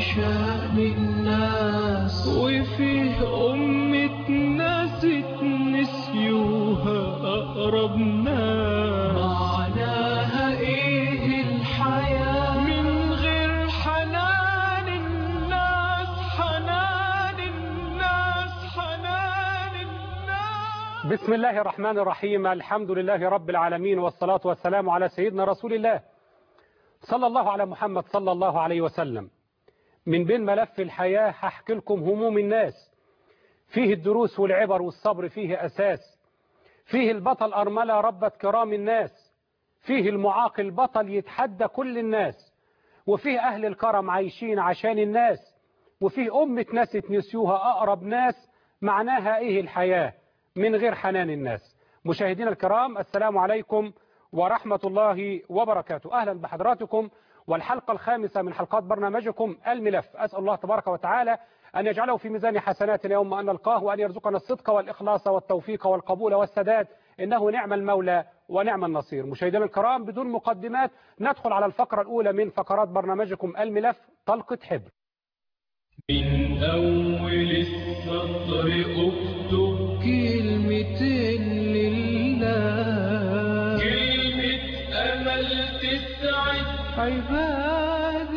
عشان الناس وفيه أمة ناس نسيوها أقرب ناس معناها إيه الحياة من غير حنان الناس حنان الناس حنان الناس بسم الله الرحمن الرحيم الحمد لله رب العالمين والصلاة والسلام على سيدنا رسول الله صلى الله على محمد صلى الله عليه وسلم من بين ملف الحياة هحكي لكم هموم الناس فيه الدروس والعبر والصبر فيه أساس فيه البطل أرملة ربة كرام الناس فيه المعاقل بطل يتحدى كل الناس وفيه أهل الكرم عايشين عشان الناس وفيه أمة ناس اتنسيوها أقرب ناس معناها إيه الحياة من غير حنان الناس مشاهدينا الكرام السلام عليكم ورحمة الله وبركاته أهلا بحضراتكم والحلقة الخامسة من حلقات برنامجكم الملف أسأل الله تبارك وتعالى أن يجعله في ميزان حسناتنا يوم أن نلقاه وأن يرزقنا الصدق والإخلاص والتوفيق والقبول والسداد إنه نعم المولى ونعم النصير مشاهدينا الكرام بدون مقدمات ندخل على الفقرة الأولى من فقرات برنامجكم الملف طلقة حبر من أول السطر أكتب كلمتين لله كلمة أمل تسعد عباد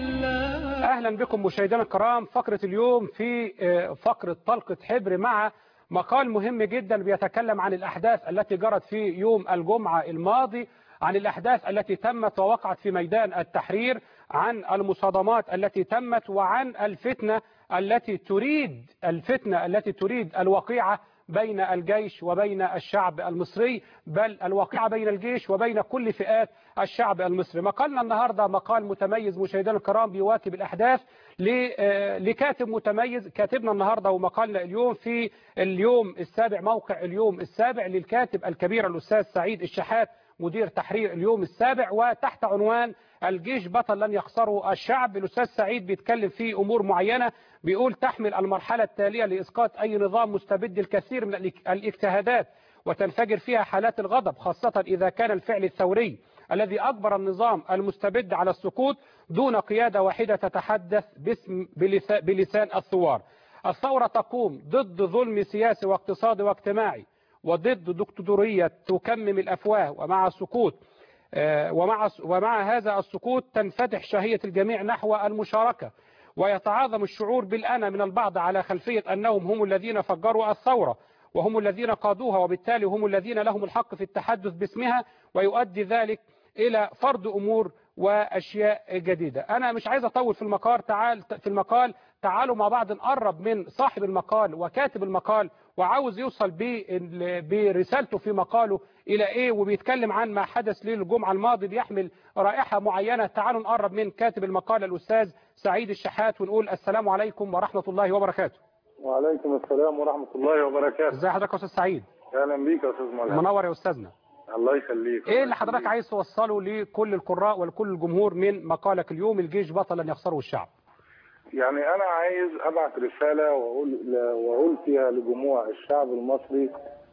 الله أهلا بكم مشاهدينا الكرام فقرة اليوم في آه، فقرة طلقة حبر مع مقال مهم جدا بيتكلم عن الأحداث التي جرت في يوم الجمعة الماضي عن الأحداث التي تمت ووقعت في ميدان التحرير عن المصادمات التي تمت وعن الفتنة التي تريد الفتنة التي تريد الوقيعة بين الجيش وبين الشعب المصري بل الوقيعة بين الجيش وبين كل فئات الشعب المصري مقالنا النهاردة مقال متميز مشاهدينا الكرام بيواكب الأحداث ل- آه، لكاتب متميز كاتبنا النهاردة ومقالنا اليوم في اليوم السابع موقع اليوم السابع للكاتب الكبير الأستاذ سعيد الشحات مدير تحرير اليوم السابع وتحت عنوان الجيش بطل لن يخسره الشعب الأستاذ سعيد بيتكلم في أمور معينة بيقول تحمل المرحلة التالية لإسقاط أي نظام مستبد الكثير من الاك- الاجتهادات وتنفجر فيها حالات الغضب خاصة إذا كان الفعل الثوري الذي أجبر النظام المستبد على السقوط دون قيادة واحدة تتحدث باسم بلسا- بلسان الثوار الثورة تقوم ضد ظلم سياسي واقتصادي واجتماعي وضد دكتاتورية تكمم الأفواه ومع السقوط آه، ومع ومع هذا السقوط تنفتح شهية الجميع نحو المشاركة ويتعاظم الشعور بالأنا من البعض على خلفية أنهم هم الذين فجروا الثورة وهم الذين قادوها وبالتالي هم الذين لهم الحق في التحدث باسمها ويؤدي ذلك إلى فرض أمور وأشياء جديدة أنا مش عايز أطول في المقال تعال في المقال تعالوا مع بعض نقرب من صاحب المقال وكاتب المقال وعاوز يوصل بال- برسالته في مقاله إلى إيه وبيتكلم عن ما حدث ليل الجمعة الماضي بيحمل رائحة معينة تعالوا نقرب من كاتب المقال الأستاذ سعيد الشحات ونقول السلام عليكم ورحمة الله وبركاته وعليكم السلام ورحمة الله وبركاته ازي حضرتك يا أستاذ سعيد أهلا بيك يا أستاذ ملهم منور يا أستاذنا الله يخليك ايه اللي حضرتك عايز توصله لكل القراء ولكل الجمهور من مقالك اليوم الجيش بطل لن يخسره الشعب يعني أنا عايز أبعت رسالة وأقول وأقول فيها لجموع الشعب المصري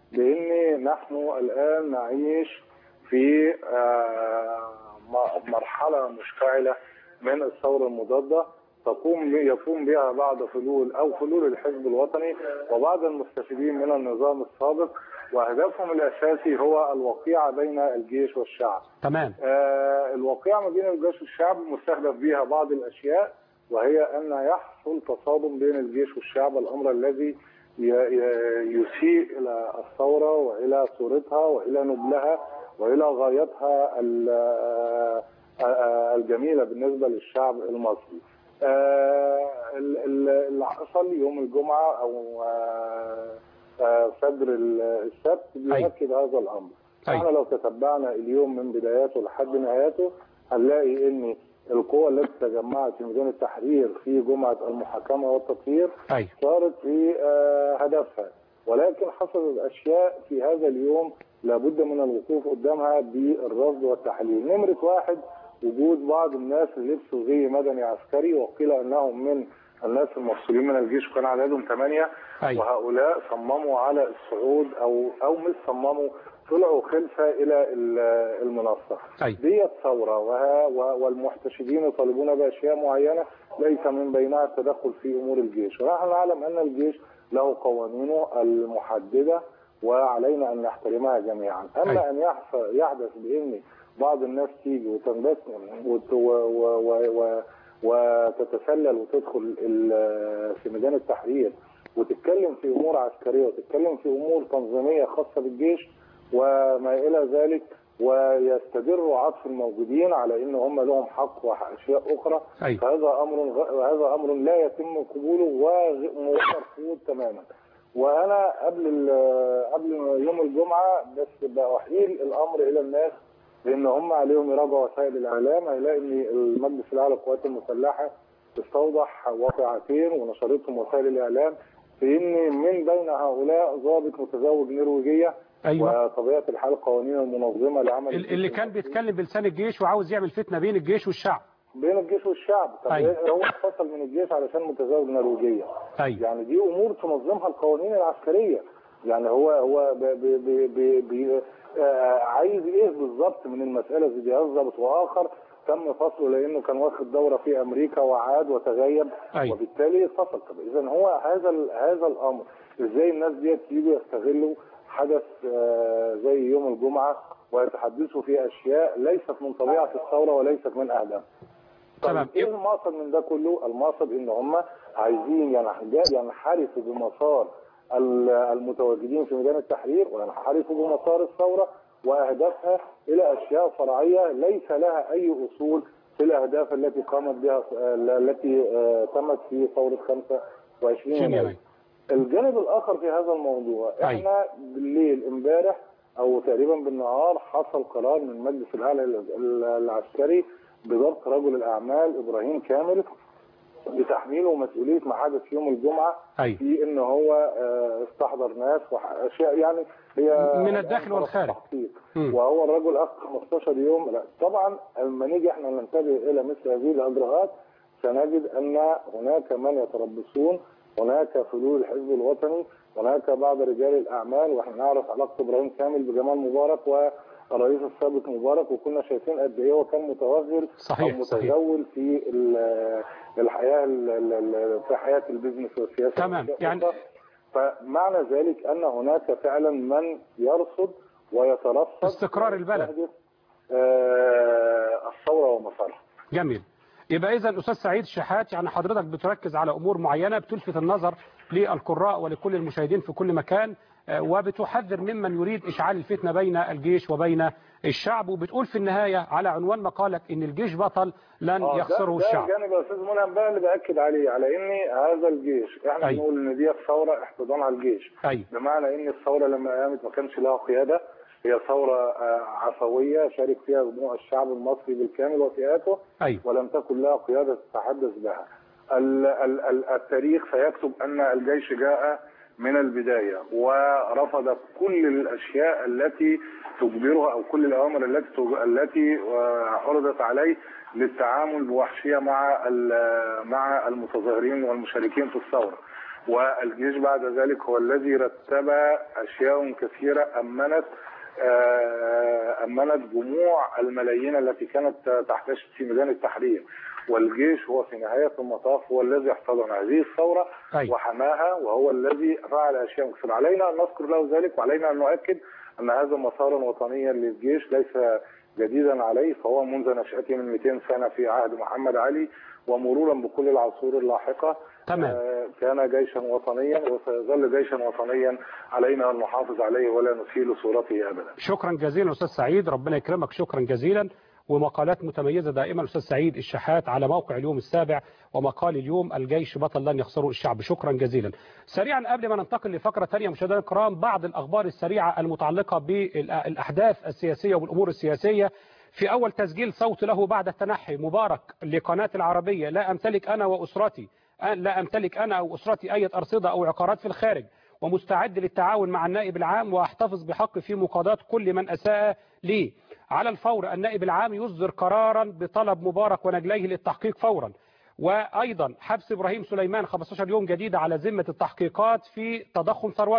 بأن نحن الآن نعيش في آه، م- مرحلة مشتعلة من الثورة المضادة تقوم يقوم بها بعض فلول أو فلول الحزب الوطني وبعض المستفيدين من النظام السابق وهدفهم الأساسي هو الوقيعة بين الجيش والشعب تمام آه، الواقعة ما بين الجيش والشعب مستهدف بها بعض الأشياء وهي أن يحصل تصادم بين الجيش والشعب الأمر الذي ي- ي- يسيء إلى الثورة وإلى صورتها وإلى نبلها وإلى غايتها ال- آه، آه، الجميلة بالنسبة للشعب المصري آه، ال- ال- اللي حصل يوم الجمعة أو آه، آه، فجر السبت بيؤكد هذا الأمر أيوة. احنا لو تتبعنا اليوم من بداياته لحد نهايته هنلاقي ان القوى التي تجمعت في ميدان التحرير في جمعه المحاكمه والتطهير ايوه صارت في آه، هدفها ولكن حصلت اشياء في هذا اليوم لابد من الوقوف قدامها بالرفض والتحليل نمره واحد وجود بعض الناس اللي لبسوا زي مدني عسكري وقيل انهم من الناس المفصولين من الجيش وكان عددهم ثمانيه أيوة. وهؤلاء صمموا على الصعود او او مش صمموا طلعوا خلفة إلى ال- المنصة أي. دي ثورة وها- و- والمحتشدين يطالبون بأشياء معينة ليس من بينها التدخل في أمور الجيش ونحن نعلم أن الجيش له قوانينه المحددة وعلينا أن نحترمها جميعا أما أي. أن يحف- يحدث بأن بعض الناس تيجي وتنبسم وت- و- و- و- و- وتتسلل وتدخل ال- في ميدان التحرير وتتكلم في امور عسكريه وتتكلم في امور تنظيميه خاصه بالجيش وما الى ذلك ويستدروا عطف الموجودين على ان هم لهم حق واشياء اخرى أي. فهذا امر غ- هذا امر لا يتم قبوله وغ- ومرفوض تماما وانا قبل ال- قبل يوم الجمعه بس بأحيل الامر الى الناس لان هم عليهم يراجعوا وسائل الاعلام هيلاقي ان المجلس الاعلى للقوات المسلحه استوضح واقعتين ونشرتهم وسائل الاعلام في ان من بين هؤلاء ضابط متزوج نرويجيه أيوة. وطبيعه الحال القوانين المنظمه لعمل ال- اللي كان بيتكلم بلسان الجيش وعاوز يعمل فتنة بين الجيش والشعب بين الجيش والشعب طب أيوة. إيه هو اتفصل من الجيش علشان متزوج نرويجيه أيوة. يعني دي امور تنظمها القوانين العسكريه يعني هو هو ب ب ب ب ب آه عايز ايه بالظبط من المساله زي دي ضابط واخر تم فصله لانه كان واخد دوره في امريكا وعاد وتغيب أيوة. وبالتالي فصل طب اذا هو هذا ال- هذا الامر ازاي الناس ديت يجوا يستغلوا حدث آه زي يوم الجمعه ويتحدثوا في اشياء ليست من طبيعه الثوره وليست من اهدافها تمام. طيب ايه المقصد من ده كله؟ المقصد ان هم عايزين ينح- ينحرفوا بمسار ال- المتواجدين في ميدان التحرير وينحرفوا بمسار الثوره واهدافها الى اشياء فرعيه ليس لها اي اصول في الاهداف التي قامت بها التي آه، تمت في ثوره 25 يناير. يناير. الجانب الاخر في هذا الموضوع أي. احنا بالليل امبارح او تقريبا بالنهار حصل قرار من المجلس الاعلى ال- العسكري بضبط رجل الاعمال ابراهيم كامل بتحميله مسؤوليه ما حدث يوم الجمعه أي. في ان هو آه، استحضر ناس واشياء يعني هي من الداخل والخارج. تحقيق. مم. وهو الرجل اخذ 15 يوم لا طبعا لما نيجي احنا ننتبه الى مثل هذه الاجراءات سنجد ان هناك من يتربصون هناك فلول الحزب الوطني هناك بعض رجال الاعمال واحنا نعرف علاقه ابراهيم كامل بجمال مبارك والرئيس السابق مبارك وكنا شايفين قد ايه هو كان متوغل صحيح، او صحيح. متزول في ال- الحياه ال- ال- ال- في حياه البزنس والسياسه تمام. وأشياء يعني- أخرى. فمعنى ذلك ان هناك فعلا من يرصد ويترصد استقرار البلد. ويستهدف، آه، الثوره ومسارها جميل يبقى اذا استاذ سعيد شحات يعني حضرتك بتركز على امور معينه بتلفت النظر للقراء ولكل المشاهدين في كل مكان آه، وبتحذر ممن يريد اشعال الفتنه بين الجيش وبين الشعب وبتقول في النهايه على عنوان مقالك ان الجيش بطل لن آه، يخسره ده الشعب ده الجانب يا استاذ منعم بقى اللي باكد عليه على ان هذا الجيش احنا أي. بنقول ان دي ثوره احتضان على الجيش اي بمعنى ان الثوره لما قامت ما كانش لها قياده هي ثوره آه، عفويه شارك فيها جموع الشعب المصري بالكامل وفئاته اي ولم تكن لها قياده تتحدث بها. ال- ال- ال- التاريخ سيكتب ان الجيش جاء من البدايه ورفض كل الاشياء التي تجبره او كل الاوامر التي تج- التي آه، عرضت عليه للتعامل بوحشيه مع ال- مع المتظاهرين والمشاركين في الثوره. والجيش بعد ذلك هو الذي رتب اشياء كثيره امنت آه، امنت جموع الملايين التي كانت تحتشد في ميدان التحرير والجيش هو في نهايه المطاف هو الذي احتضن هذه الثوره أي. وحماها وهو الذي فعل اشياء كثيره علينا ان نذكر له ذلك وعلينا ان نؤكد ان هذا مسارا وطنيا للجيش ليس جديدا عليه فهو منذ نشأته من 200 سنه في عهد محمد علي ومرورا بكل العصور اللاحقه تمام. آه، كان جيشا وطنيا وسيظل جيشا وطنيا علينا ان نحافظ عليه ولا نسيل صورته ابدا. شكرا جزيلا استاذ سعيد ربنا يكرمك شكرا جزيلا ومقالات متميزة دائما أستاذ سعيد الشحات على موقع اليوم السابع ومقال اليوم الجيش بطل لن يخسره الشعب شكرا جزيلا سريعا قبل ما ننتقل لفقرة ثانية مشاهدينا الكرام بعض الأخبار السريعة المتعلقة بالأحداث السياسية والأمور السياسية في أول تسجيل صوت له بعد التنحي مبارك لقناة العربية لا أمتلك أنا وأسرتي لا أمتلك أنا أو أسرتي أي أرصدة أو عقارات في الخارج ومستعد للتعاون مع النائب العام وأحتفظ بحق في مقاضاة كل من أساء لي على الفور النائب العام يصدر قرارا بطلب مبارك ونجليه للتحقيق فورا وأيضا حبس إبراهيم سليمان 15 يوم جديدة على ذمة التحقيقات في تضخم ثروته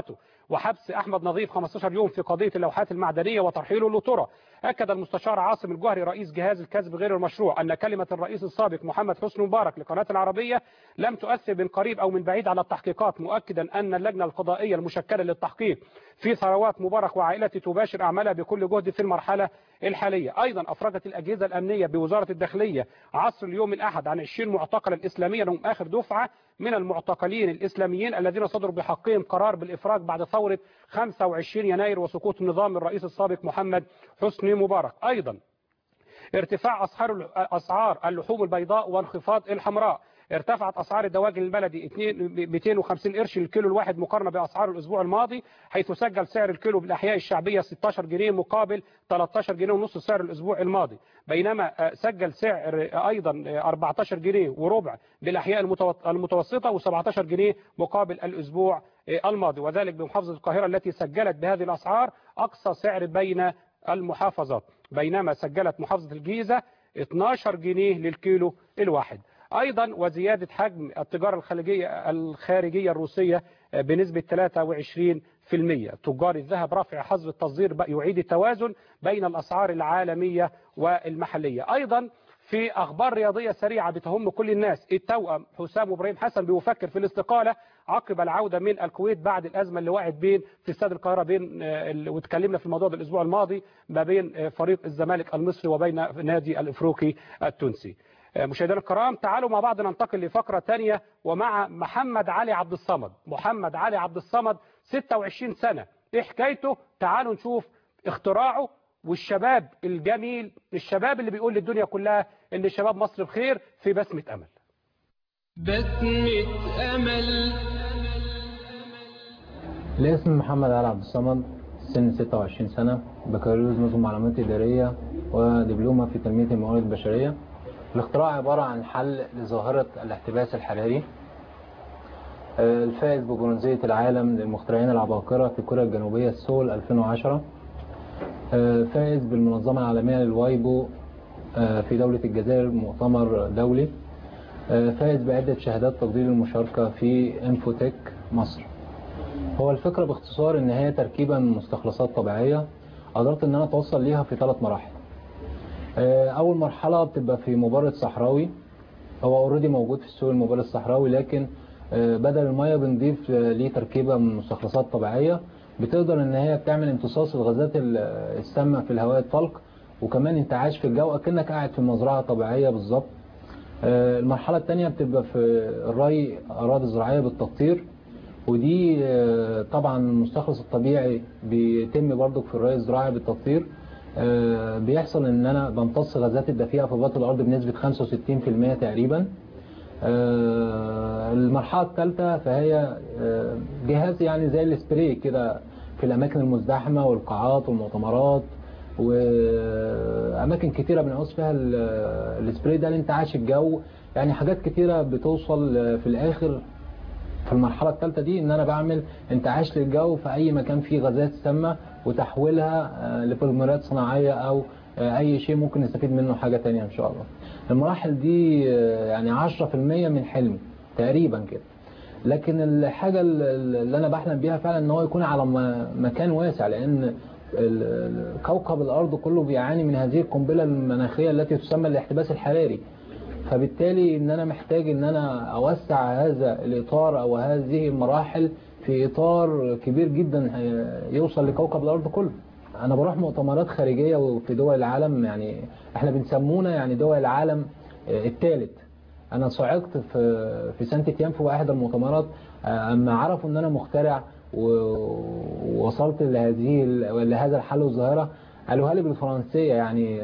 وحبس أحمد نظيف 15 يوم في قضية اللوحات المعدنية وترحيله لترى أكد المستشار عاصم الجوهري رئيس جهاز الكسب غير المشروع أن كلمة الرئيس السابق محمد حسني مبارك لقناة العربية لم تؤثر من قريب أو من بعيد على التحقيقات مؤكدا أن اللجنة القضائية المشكلة للتحقيق في ثروات مبارك وعائلته تباشر أعمالها بكل جهد في المرحلة الحالية أيضا أفرجت الأجهزة الأمنية بوزارة الداخلية عصر اليوم الأحد عن 20 معتقلا إسلاميا هم آخر دفعة من المعتقلين الإسلاميين الذين صدروا بحقهم قرار بالإفراج بعد ثورة 25 يناير وسقوط نظام الرئيس السابق محمد حسني مبارك أيضا ارتفاع أسعار أسعار اللحوم البيضاء وانخفاض الحمراء ارتفعت أسعار الدواجن البلدي 250 قرش الكيلو الواحد مقارنة بأسعار الأسبوع الماضي حيث سجل سعر الكيلو بالأحياء الشعبية 16 جنيه مقابل 13 جنيه ونص سعر الأسبوع الماضي بينما سجل سعر أيضا 14 جنيه وربع بالأحياء المتوسطة و17 جنيه مقابل الأسبوع الماضي وذلك بمحافظة القاهرة التي سجلت بهذه الأسعار أقصى سعر بين المحافظات بينما سجلت محافظة الجيزة 12 جنيه للكيلو الواحد أيضا وزيادة حجم التجارة الخارجية الخارجية الروسية بنسبة 23% تجار الذهب رفع حظر التصدير يعيد التوازن بين الأسعار العالمية والمحلية أيضا في أخبار رياضية سريعة بتهم كل الناس التوأم حسام وابراهيم حسن بيفكر في الاستقالة عقب العودة من الكويت بعد الأزمة اللي وقعت بين في استاد القاهرة بين واتكلمنا في الموضوع ده الأسبوع الماضي ما بين فريق الزمالك المصري وبين نادي الإفريقي التونسي مشاهدينا الكرام تعالوا مع بعض ننتقل لفقرة تانية ومع محمد علي عبد الصمد محمد علي عبد الصمد 26 سنة ايه حكايته تعالوا نشوف اختراعه والشباب الجميل الشباب اللي بيقول للدنيا كلها ان شباب مصر بخير في بسمة امل بسمة امل الاسم محمد علي عبد الصمد سن 26 سنة بكالوريوس نظم معلومات إدارية ودبلومة في تنمية الموارد البشرية الاختراع عبارة عن حل لظاهرة الاحتباس الحراري الفائز ببرونزية العالم للمخترعين العباقرة في كوريا الجنوبية سول 2010 فائز بالمنظمة العالمية للوايبو في دولة الجزائر مؤتمر دولي فائز بعدة شهادات تقدير المشاركة في انفوتك مصر هو الفكرة باختصار ان هي تركيبة من مستخلصات طبيعية قدرت ان انا اتوصل ليها في ثلاث مراحل اول مرحلة بتبقى في مبرد صحراوي هو اوريدي موجود في السوق المبرد الصحراوي لكن بدل المية بنضيف ليه تركيبة من مستخلصات طبيعية بتقدر ان هي بتعمل امتصاص الغازات السامة في الهواء الطلق وكمان انتعاش في الجو اكنك قاعد في مزرعة طبيعية بالظبط المرحلة الثانية بتبقى في الري اراضي زراعية بالتقطير ودي طبعا المستخلص الطبيعي بيتم برضك في الري الزراعي بالتقطير بيحصل ان انا بمتص غازات الدفيئة في بطن الارض بنسبة 65% تقريبا المرحلة الثالثة فهي جهاز يعني زي السبراي كده في الاماكن المزدحمة والقاعات والمؤتمرات واماكن كتيرة بنعوز فيها السبراي ده لانتعاش الجو يعني حاجات كتيرة بتوصل في الاخر في المرحلة الثالثة دي ان انا بعمل انتعاش للجو في اي مكان فيه غازات سامة وتحويلها لبوليمرات صناعية او اي شيء ممكن نستفيد منه حاجة تانية ان شاء الله المراحل دي يعني 10% من حلمي تقريبا كده لكن الحاجة اللي انا بحلم بيها فعلا ان هو يكون على مكان واسع لان كوكب الارض كله بيعاني من هذه القنبلة المناخية التي تسمى الاحتباس الحراري فبالتالي ان انا محتاج ان انا اوسع هذا الاطار او هذه المراحل في اطار كبير جدا يوصل لكوكب الارض كله انا بروح مؤتمرات خارجية وفي دول العالم يعني احنا بنسمونا يعني دول العالم الثالث انا صعقت في في سانت تيام في احد المؤتمرات اما عرفوا ان انا مخترع ووصلت لهذه لهذا الحل والظاهرة قالوها لي بالفرنسية يعني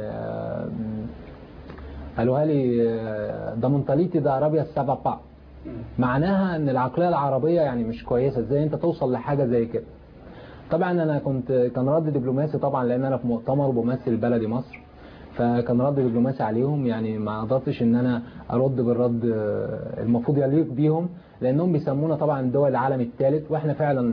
قالوها لي ده منطليتي ده عربية السبع بع معناها ان العقلية العربية يعني مش كويسة ازاي انت توصل لحاجة زي كده طبعا انا كنت كان رد دبلوماسي طبعا لان انا في مؤتمر بمثل بلدي مصر فكان رد دبلوماسي عليهم يعني ما قدرتش ان انا ارد بالرد المفروض يليق بيهم لانهم بيسمونا طبعا دول العالم الثالث واحنا فعلا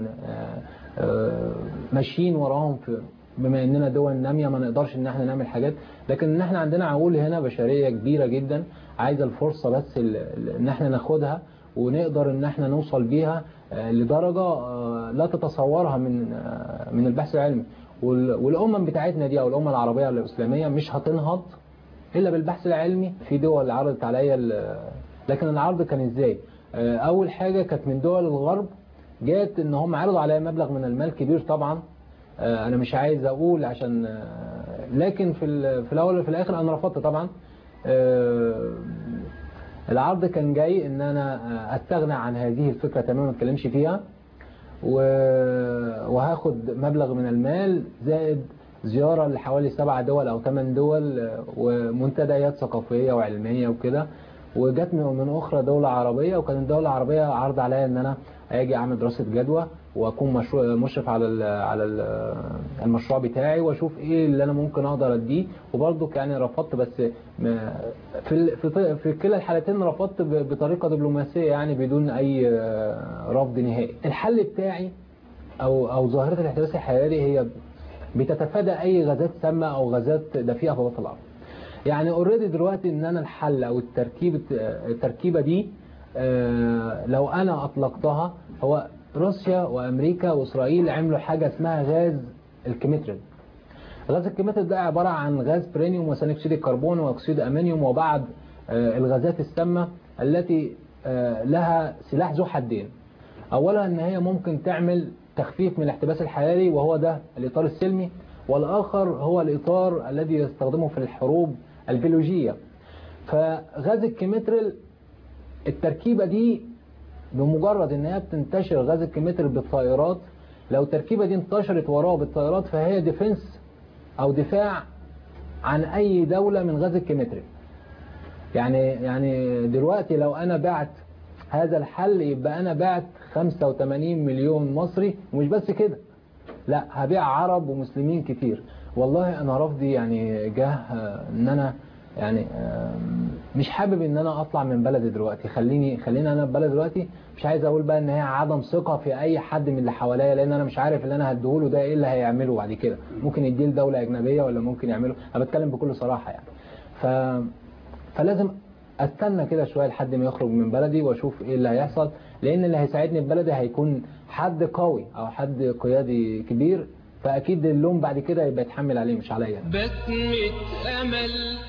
ماشيين وراهم في بما اننا دول نامية ما نقدرش ان احنا نعمل حاجات لكن ان احنا عندنا عقول هنا بشرية كبيرة جدا عايزة الفرصة بس ان احنا ناخدها ونقدر ان احنا نوصل بيها آه، لدرجة آه، لا تتصورها من آه، من البحث العلمي وال- والامم بتاعتنا دي او الامه العربيه الاسلاميه مش هتنهض الا بالبحث العلمي في دول عرضت عليا ال- لكن العرض كان ازاي آه، اول حاجه كانت من دول الغرب جات ان هم عرضوا عليا مبلغ من المال كبير طبعا آه، انا مش عايز اقول عشان آه، لكن في ال- في الاول وفي الاخر انا رفضت طبعا آه، العرض كان جاي ان انا آه، استغنى عن هذه الفكره تماما ما اتكلمش فيها و- وهاخد مبلغ من المال زائد زيارة لحوالي سبع دول أو ثمان دول آه، ومنتديات ثقافية وعلمية وكده وجت من من أخرى دولة عربية وكانت الدولة العربية عرض عليا إن أنا أجي أعمل دراسة جدوى وأكون مشروع مشرف على ال على ال المشروع بتاعي وأشوف إيه اللي أنا ممكن أقدر أديه وبرضه يعني رفضت بس ما- في ال- في في كلا الحالتين رفضت ب- بطريقة دبلوماسية يعني بدون أي آه، رفض نهائي الحل بتاعي او او ظاهره الاحتباس الحراري هي بتتفادى اي غازات سامه او غازات دفيئه في وسط الارض يعني اوريدي دلوقتي ان انا الحل او التركيبه التركيبه دي آه، لو انا اطلقتها هو روسيا وامريكا واسرائيل عملوا حاجه اسمها غاز الكيمتريل غاز الكيمتريل ده عباره عن غاز برينيوم وثاني اكسيد الكربون واكسيد امونيوم وبعض آه، الغازات السامه التي آه، لها سلاح ذو حدين اولا ان هي ممكن تعمل تخفيف من الاحتباس الحراري وهو ده الاطار السلمي والاخر هو الاطار الذي يستخدمه في الحروب البيولوجيه فغاز الكيمتريل التركيبه دي بمجرد ان هي بتنتشر غاز الكيمتريل بالطائرات لو التركيبه دي انتشرت وراه بالطائرات فهي ديفنس او دفاع عن اي دوله من غاز الكيمتريل يعني يعني دلوقتي لو انا بعت هذا الحل يبقى انا بعت 85 مليون مصري ومش بس كده لا هبيع عرب ومسلمين كتير والله انا رفضي يعني جه آه، ان انا يعني آم، مش حابب ان انا اطلع من بلدي دلوقتي خليني خليني انا في بلدي دلوقتي مش عايز اقول بقى ان هي عدم ثقه في اي حد من اللي حواليا لان انا مش عارف اللي انا هديهوله ده ايه اللي هيعمله بعد كده ممكن يديه لدوله اجنبيه ولا ممكن يعمله انا بتكلم بكل صراحه يعني ف فلازم استنى كده شويه لحد ما يخرج من بلدي واشوف ايه اللي هيحصل لان اللي هيساعدني في بلدي هيكون حد قوي او حد قيادي كبير فاكيد اللوم بعد كده يبقى يتحمل عليه مش عليا بسمة أمل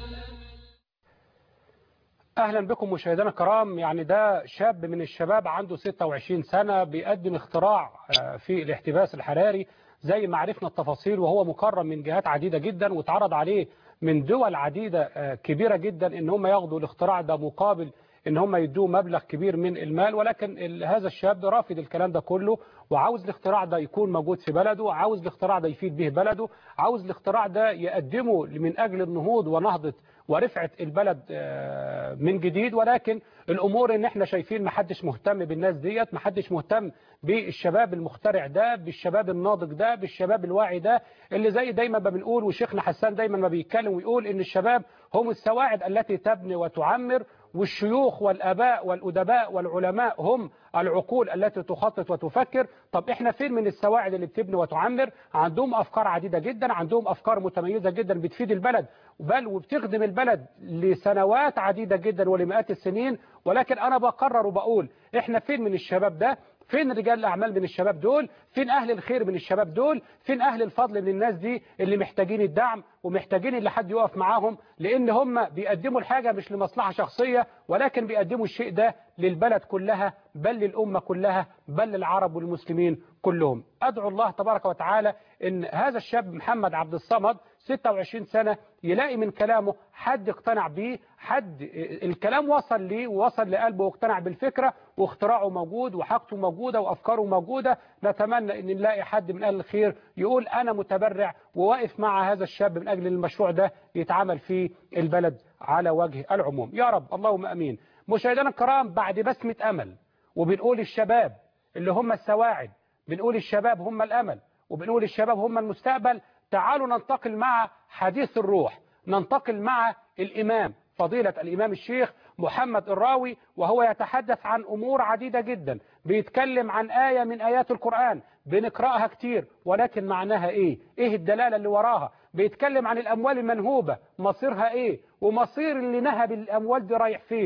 اهلا بكم مشاهدينا الكرام يعني ده شاب من الشباب عنده 26 سنه بيقدم اختراع آه، في الاحتباس الحراري زي ما عرفنا التفاصيل وهو مكرم من جهات عديده جدا واتعرض عليه من دول عديده آه، كبيره جدا ان هم ياخدوا الاختراع ده مقابل ان هم يدوه مبلغ كبير من المال ولكن ال- هذا الشاب رافض الكلام ده كله وعاوز الاختراع ده يكون موجود في بلده عاوز الاختراع ده يفيد به بلده عاوز الاختراع ده يقدمه من اجل النهوض ونهضه ورفعه البلد آه، من جديد ولكن الامور ان احنا شايفين محدش مهتم بالناس ديت محدش مهتم بالشباب المخترع ده بالشباب الناضج ده بالشباب الواعي ده اللي زي دايما ما بنقول وشيخنا حسان دايما ما بيتكلم ويقول ان الشباب هم السواعد التي تبني وتعمر والشيوخ والاباء والادباء والعلماء هم العقول التي تخطط وتفكر طب احنا فين من السواعد اللي بتبني وتعمر عندهم افكار عديده جدا عندهم افكار متميزه جدا بتفيد البلد بل وبتخدم البلد لسنوات عديده جدا ولمئات السنين ولكن انا بقرر وبقول احنا فين من الشباب ده فين رجال الاعمال من الشباب دول فين اهل الخير من الشباب دول فين اهل الفضل من الناس دي اللي محتاجين الدعم ومحتاجين اللي حد يقف معاهم لان هم بيقدموا الحاجه مش لمصلحه شخصيه ولكن بيقدموا الشيء ده للبلد كلها بل للامه كلها بل للعرب والمسلمين كلهم ادعو الله تبارك وتعالى ان هذا الشاب محمد عبد الصمد 26 سنه يلاقي من كلامه حد اقتنع بيه حد الكلام وصل ليه ووصل لقلبه واقتنع بالفكره واختراعه موجود وحاجته موجوده وافكاره موجوده نتمنى ان نلاقي حد من اهل الخير يقول انا متبرع وواقف مع هذا الشاب من اجل المشروع ده يتعمل في البلد على وجه العموم يا رب اللهم امين مشاهدينا الكرام بعد بسمه امل وبنقول الشباب اللي هم السواعد بنقول الشباب هم الامل وبنقول الشباب هم المستقبل تعالوا ننتقل مع حديث الروح ننتقل مع الإمام فضيلة الإمام الشيخ محمد الراوي وهو يتحدث عن أمور عديدة جدا بيتكلم عن آية من آيات القرآن بنقرأها كتير ولكن معناها إيه إيه الدلالة اللي وراها بيتكلم عن الأموال المنهوبة مصيرها إيه ومصير اللي نهب الأموال دي رايح فين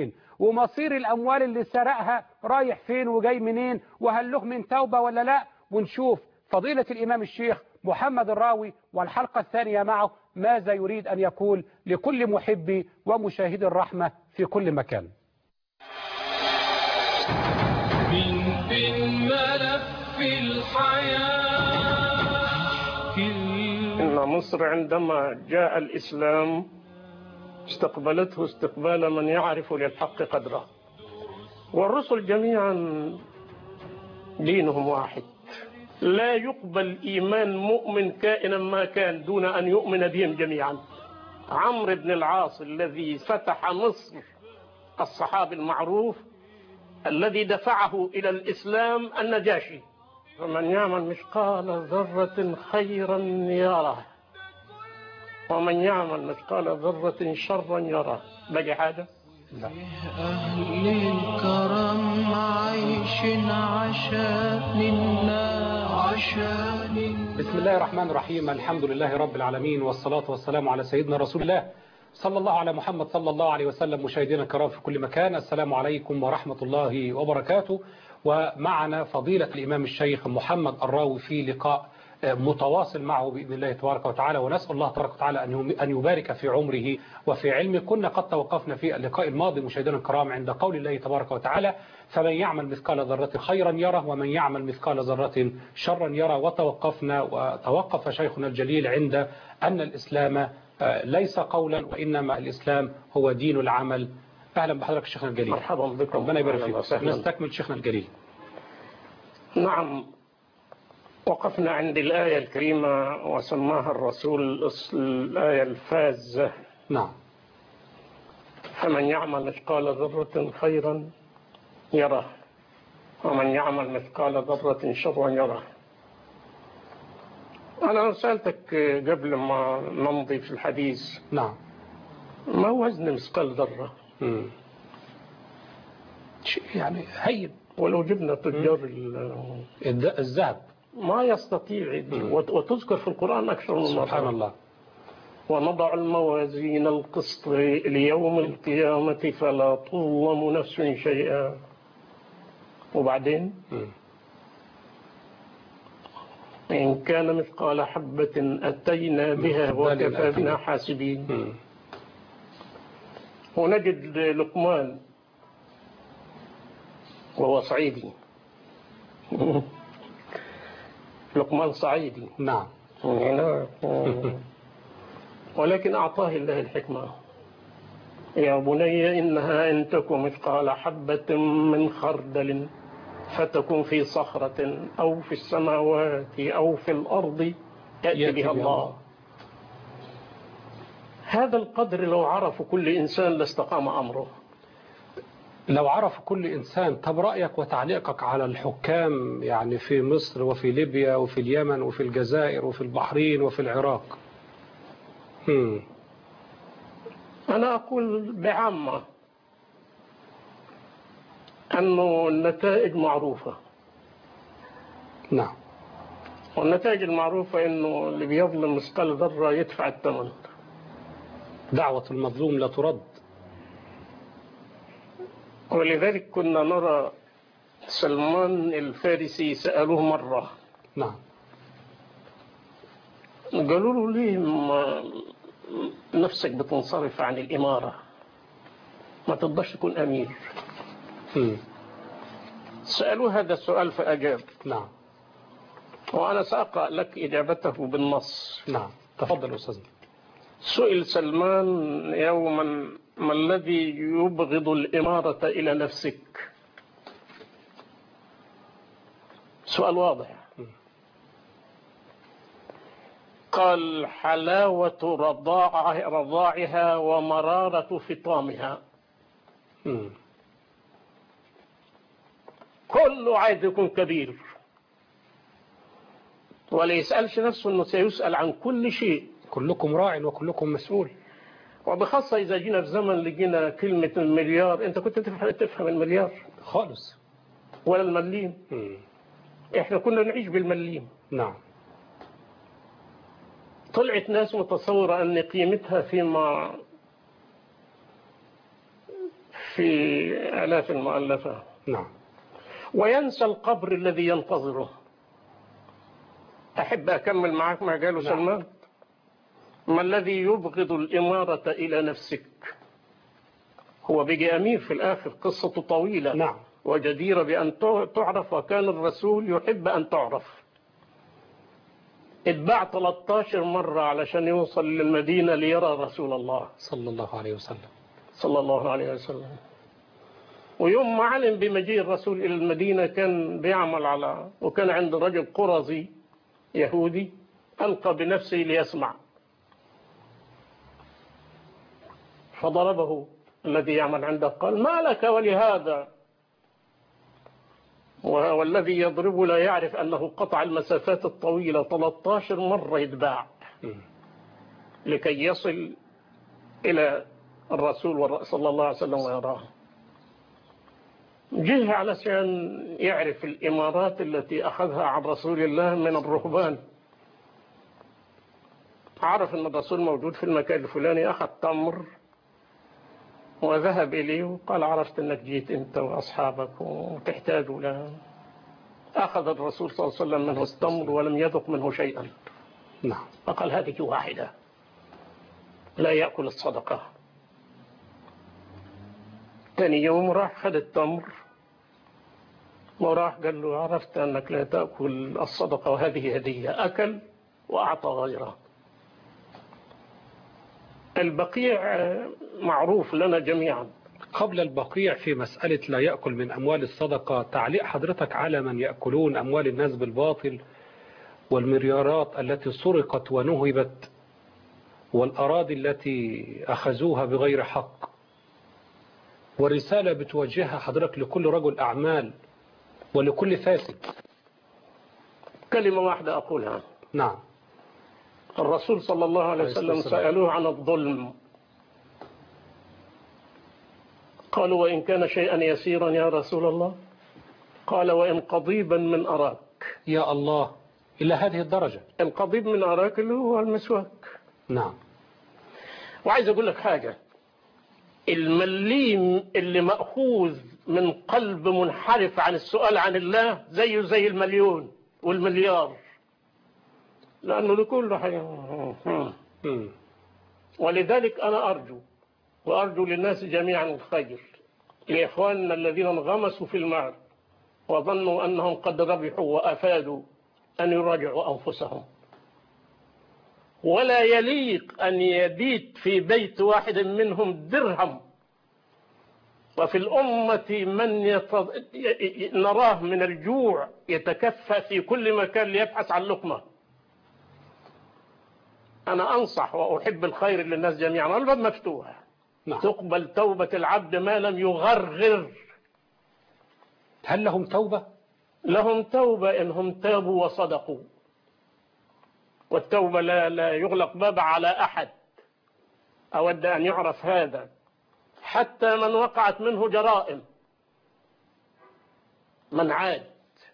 ومصير الأموال اللي سرقها رايح فين وجاي منين وهل له من توبة ولا لا ونشوف فضيلة الإمام الشيخ محمد الراوي والحلقة الثانية معه ماذا يريد أن يقول لكل محب ومشاهد الرحمة في كل مكان من بين ملف الحياة إن مصر عندما جاء الإسلام استقبلته استقبال من يعرف للحق قدره والرسل جميعا دينهم واحد لا يقبل إيمان مؤمن كائنا ما كان دون أن يؤمن بهم جميعا عمرو بن العاص الذي فتح مصر الصحابي المعروف الذي دفعه إلى الإسلام النجاشي فمن يعمل مثقال ذرة خيرا يره ومن يعمل مثقال ذرة شرا يره بقي حاجة أهل الكرم عايش عشان الناس عشان بسم الله الرحمن الرحيم الحمد لله رب العالمين والصلاة والسلام على سيدنا رسول الله صلى الله على محمد صلى الله عليه وسلم مشاهدينا الكرام في كل مكان السلام عليكم ورحمة الله وبركاته ومعنا فضيلة الإمام الشيخ محمد الراوي في لقاء متواصل معه بإذن الله تبارك وتعالى ونسأل الله تبارك وتعالى أن يبارك في عمره وفي علمه كنا قد توقفنا في اللقاء الماضي مشاهدينا الكرام عند قول الله تبارك وتعالى فمن يعمل مثقال ذرة خيرا يره ومن يعمل مثقال ذرة شرا يره وتوقفنا وتوقف شيخنا الجليل عند أن الإسلام ليس قولا وإنما الإسلام هو دين العمل أهلا بحضرتك شيخنا الجليل مرحبا بكم ربنا يبارك أهلاً فيك وسهلاً. نستكمل شيخنا الجليل نعم وقفنا عند الآية الكريمة وسماها الرسول الآية الفازة نعم فمن يعمل مثقال ذرة خيرا يره ومن يعمل مثقال ذرة شرا يره أنا سألتك قبل ما نمضي في الحديث نعم ما وزن مثقال ذرة مم. شيء يعني هين ولو جبنا تجار ال- الذ- الذهب ما يستطيع وت- وتذكر في القرآن أكثر من مرة سبحان الله ونضع الموازين القسط ليوم القيامة فلا تظلم نفس شيئا وبعدين مم. إن كان مثقال حبة أتينا بها وكفى بنا حاسبين مم. ونجد لقمان وهو صعيدي لقمان صعيدي نعم هنا ولكن أعطاه الله الحكمة يا بني إنها إن تك مثقال حبة من خردل فتكن في صخرة أو في السماوات أو في الأرض يأتي بها الله هذا القدر لو عرف كل إنسان لاستقام أمره لو عرف كل إنسان طب رأيك وتعليقك على الحكام يعني في مصر وفي ليبيا وفي اليمن وفي الجزائر وفي البحرين وفي العراق مم. أنا أقول بعامة أنه النتائج معروفة نعم والنتائج المعروفة أنه اللي بيظلم مثقال ذرة يدفع الثمن دعوة المظلوم لا ترد ولذلك كنا نرى سلمان الفارسي سألوه مرة نعم قالوا له ليه ما نفسك بتنصرف عن الإمارة ما تقدرش تكون أمير مم. سألوه هذا السؤال فأجاب نعم وأنا سأقرأ لك إجابته بالنص نعم تفضل أستاذنا سئل سلمان يوما ما الذي يبغض الإمارة إلى نفسك سؤال واضح قال حلاوة رضاع رضاعها ومرارة فطامها مم. كله عايز يكون كبير ولا يسألش نفسه أنه سيسأل عن كل شيء كلكم راع وكلكم مسؤول وبخاصة إذا جينا في زمن لقينا كلمة المليار أنت كنت تفهم, تفهم المليار خالص ولا المليم مم. إحنا كنا نعيش بالمليم نعم طلعت ناس متصورة أن قيمتها فيما في آلاف المؤلفة نعم وينسى القبر الذي ينتظره أحب أكمل معك ما قاله نعم. سلمان ما الذي يبغض الإمارة إلى نفسك هو بقي أمير في الآخر قصة طويلة نعم وجديرة بأن تعرف وكان الرسول يحب أن تعرف اتباع 13 مرة علشان يوصل للمدينة ليرى رسول الله صلى الله عليه وسلم صلى الله عليه وسلم ويوم ما علم بمجيء الرسول إلى المدينة كان بيعمل على وكان عند رجل قرظي يهودي ألقى بنفسه ليسمع فضربه الذي يعمل عنده قال ما لك ولهذا والذي يضرب لا يعرف أنه قطع المسافات الطويلة 13 مرة يتباع مم. لكي يصل إلى الرسول صلى الله عليه وسلم ويراه جه علشان يعرف الإمارات التي أخذها عن رسول الله من الرهبان عرف أن الرسول موجود في المكان الفلاني أخذ تمر وذهب إليه وقال عرفت أنك جيت أنت وأصحابك وتحتاج له أخذ الرسول صلى الله عليه وسلم منه التمر ولم يذق منه شيئا نعم فقال هذه واحدة لا يأكل الصدقة ثاني يوم راح خد التمر وراح قال له عرفت أنك لا تأكل الصدقة وهذه هدية أكل وأعطى غيره البقيع معروف لنا جميعا قبل البقيع في مسألة لا يأكل من أموال الصدقة تعليق حضرتك على من يأكلون أموال الناس بالباطل والمليارات التي سرقت ونهبت والأراضي التي أخذوها بغير حق ورسالة بتوجهها حضرتك لكل رجل أعمال ولكل فاسد كلمة واحدة أقولها نعم الرسول صلى الله عليه عليه الصلاة وسلم والسلام. سألوه عن الظلم قالوا وإن كان شيئا يسيرا يا رسول الله قال وإن قضيبا من أراك يا الله إلى هذه الدرجة القضيب من أراك اللي هو المسواك نعم وعايز أقول لك حاجة المليم اللي مأخوذ من قلب منحرف عن السؤال عن الله زيه زي المليون والمليار لأنه لكل حي... مم. ولذلك أنا أرجو وأرجو للناس جميعا الخير لإخواننا الذين انغمسوا في المال وظنوا أنهم قد ربحوا وأفادوا أن يراجعوا أنفسهم ولا يليق أن يبيت في بيت واحد منهم درهم وفي الأمة من يت... ي- نراه من الجوع يتكفى في كل مكان ليبحث عن لقمة أنا أنصح وأحب الخير للناس جميعا الباب مفتوح نعم تقبل توبة العبد ما لم يغرغر هل لهم توبة لهم توبة إنهم تابوا وصدقوا والتوبة لا, لا يغلق باب على أحد أود أن يعرف هذا حتى من وقعت منه جرائم من عاد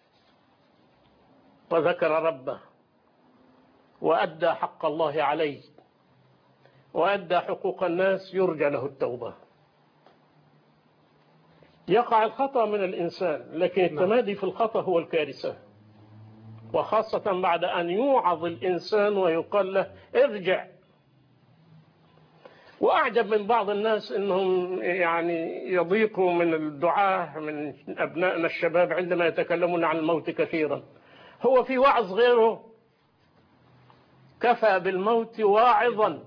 وذكر ربه وأدى حق الله عليه وأدى حقوق الناس يرجى له التوبة يقع الخطأ من الإنسان لكن التمادي في الخطأ هو الكارثة وخاصة بعد أن يوعظ الإنسان ويقال له ارجع وأعجب من بعض الناس أنهم يعني يضيقوا من الدعاء من أبنائنا الشباب عندما يتكلمون عن الموت كثيرا هو في وعظ غيره كفى بالموت واعظا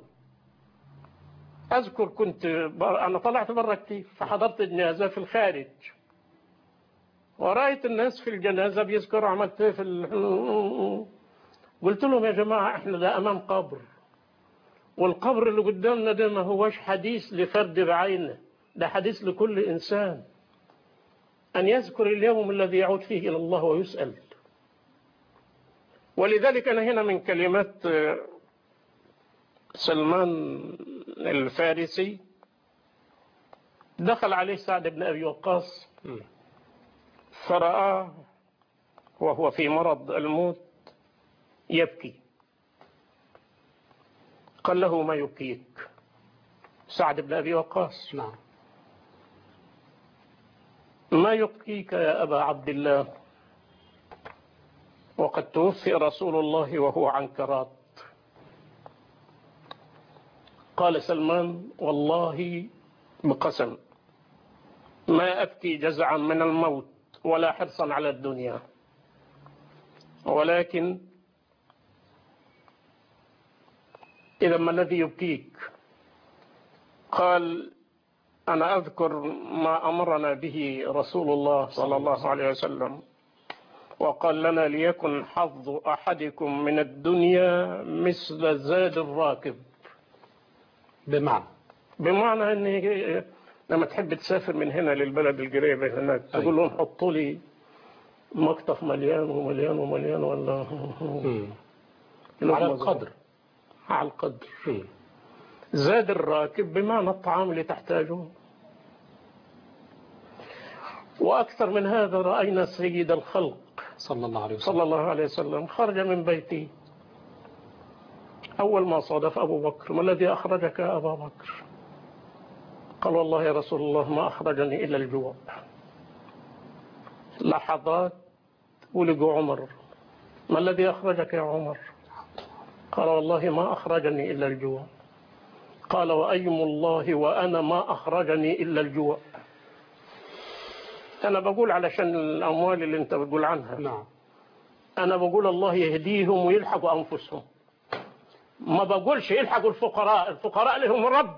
أذكر كنت بر... أنا طلعت برا كتير فحضرت جنازة في الخارج ورأيت الناس في الجنازة بيذكروا عملت إيه في ال... قلت لهم يا جماعة احنا ده أمام قبر والقبر اللي قدامنا ده ما هوش حديث لفرد بعينه ده حديث لكل إنسان أن يذكر اليوم الذي يعود فيه إلى الله ويسأل ولذلك أنا هنا من كلمات سلمان الفارسي دخل عليه سعد بن أبي وقاص مم. فرآه وهو في مرض الموت يبكي قال له ما يبكيك سعد بن أبي وقاص نعم ما يبكيك يا أبا عبد الله وقد توفي رسول الله وهو عنكرات قال سلمان والله بقسم ما أبكي جزعا من الموت ولا حرصا على الدنيا ولكن إذا ما الذي يبكيك قال أنا أذكر ما أمرنا به رسول الله صلى الله عليه وسلم وقال لنا ليكن حظ أحدكم من الدنيا مثل زاد الراكب بمعنى بمعنى أن لما تحب تسافر من هنا للبلد القريبة هناك تقول لهم حطوا لي مقطف مليان ومليان ومليان ولا مم. لهم على مزرعة. القدر على القدر مم. زاد الراكب بمعنى الطعام اللي تحتاجه وأكثر من هذا رأينا سيد الخلق صلى الله عليه وسلم صلى الله عليه وسلم خرج من بيته أول ما صادف أبو بكر ما الذي أخرجك يا أبا بكر قال والله يا رسول الله ما أخرجني إلا الجوع لحظات ولقوا عمر ما الذي أخرجك يا عمر قال والله ما أخرجني إلا الجوع قال وأيم الله وأنا ما أخرجني إلا الجوع أنا بقول علشان الأموال اللي أنت بتقول عنها نعم أنا بقول الله يهديهم ويلحقوا أنفسهم ما بقولش يلحقوا الفقراء الفقراء لهم رب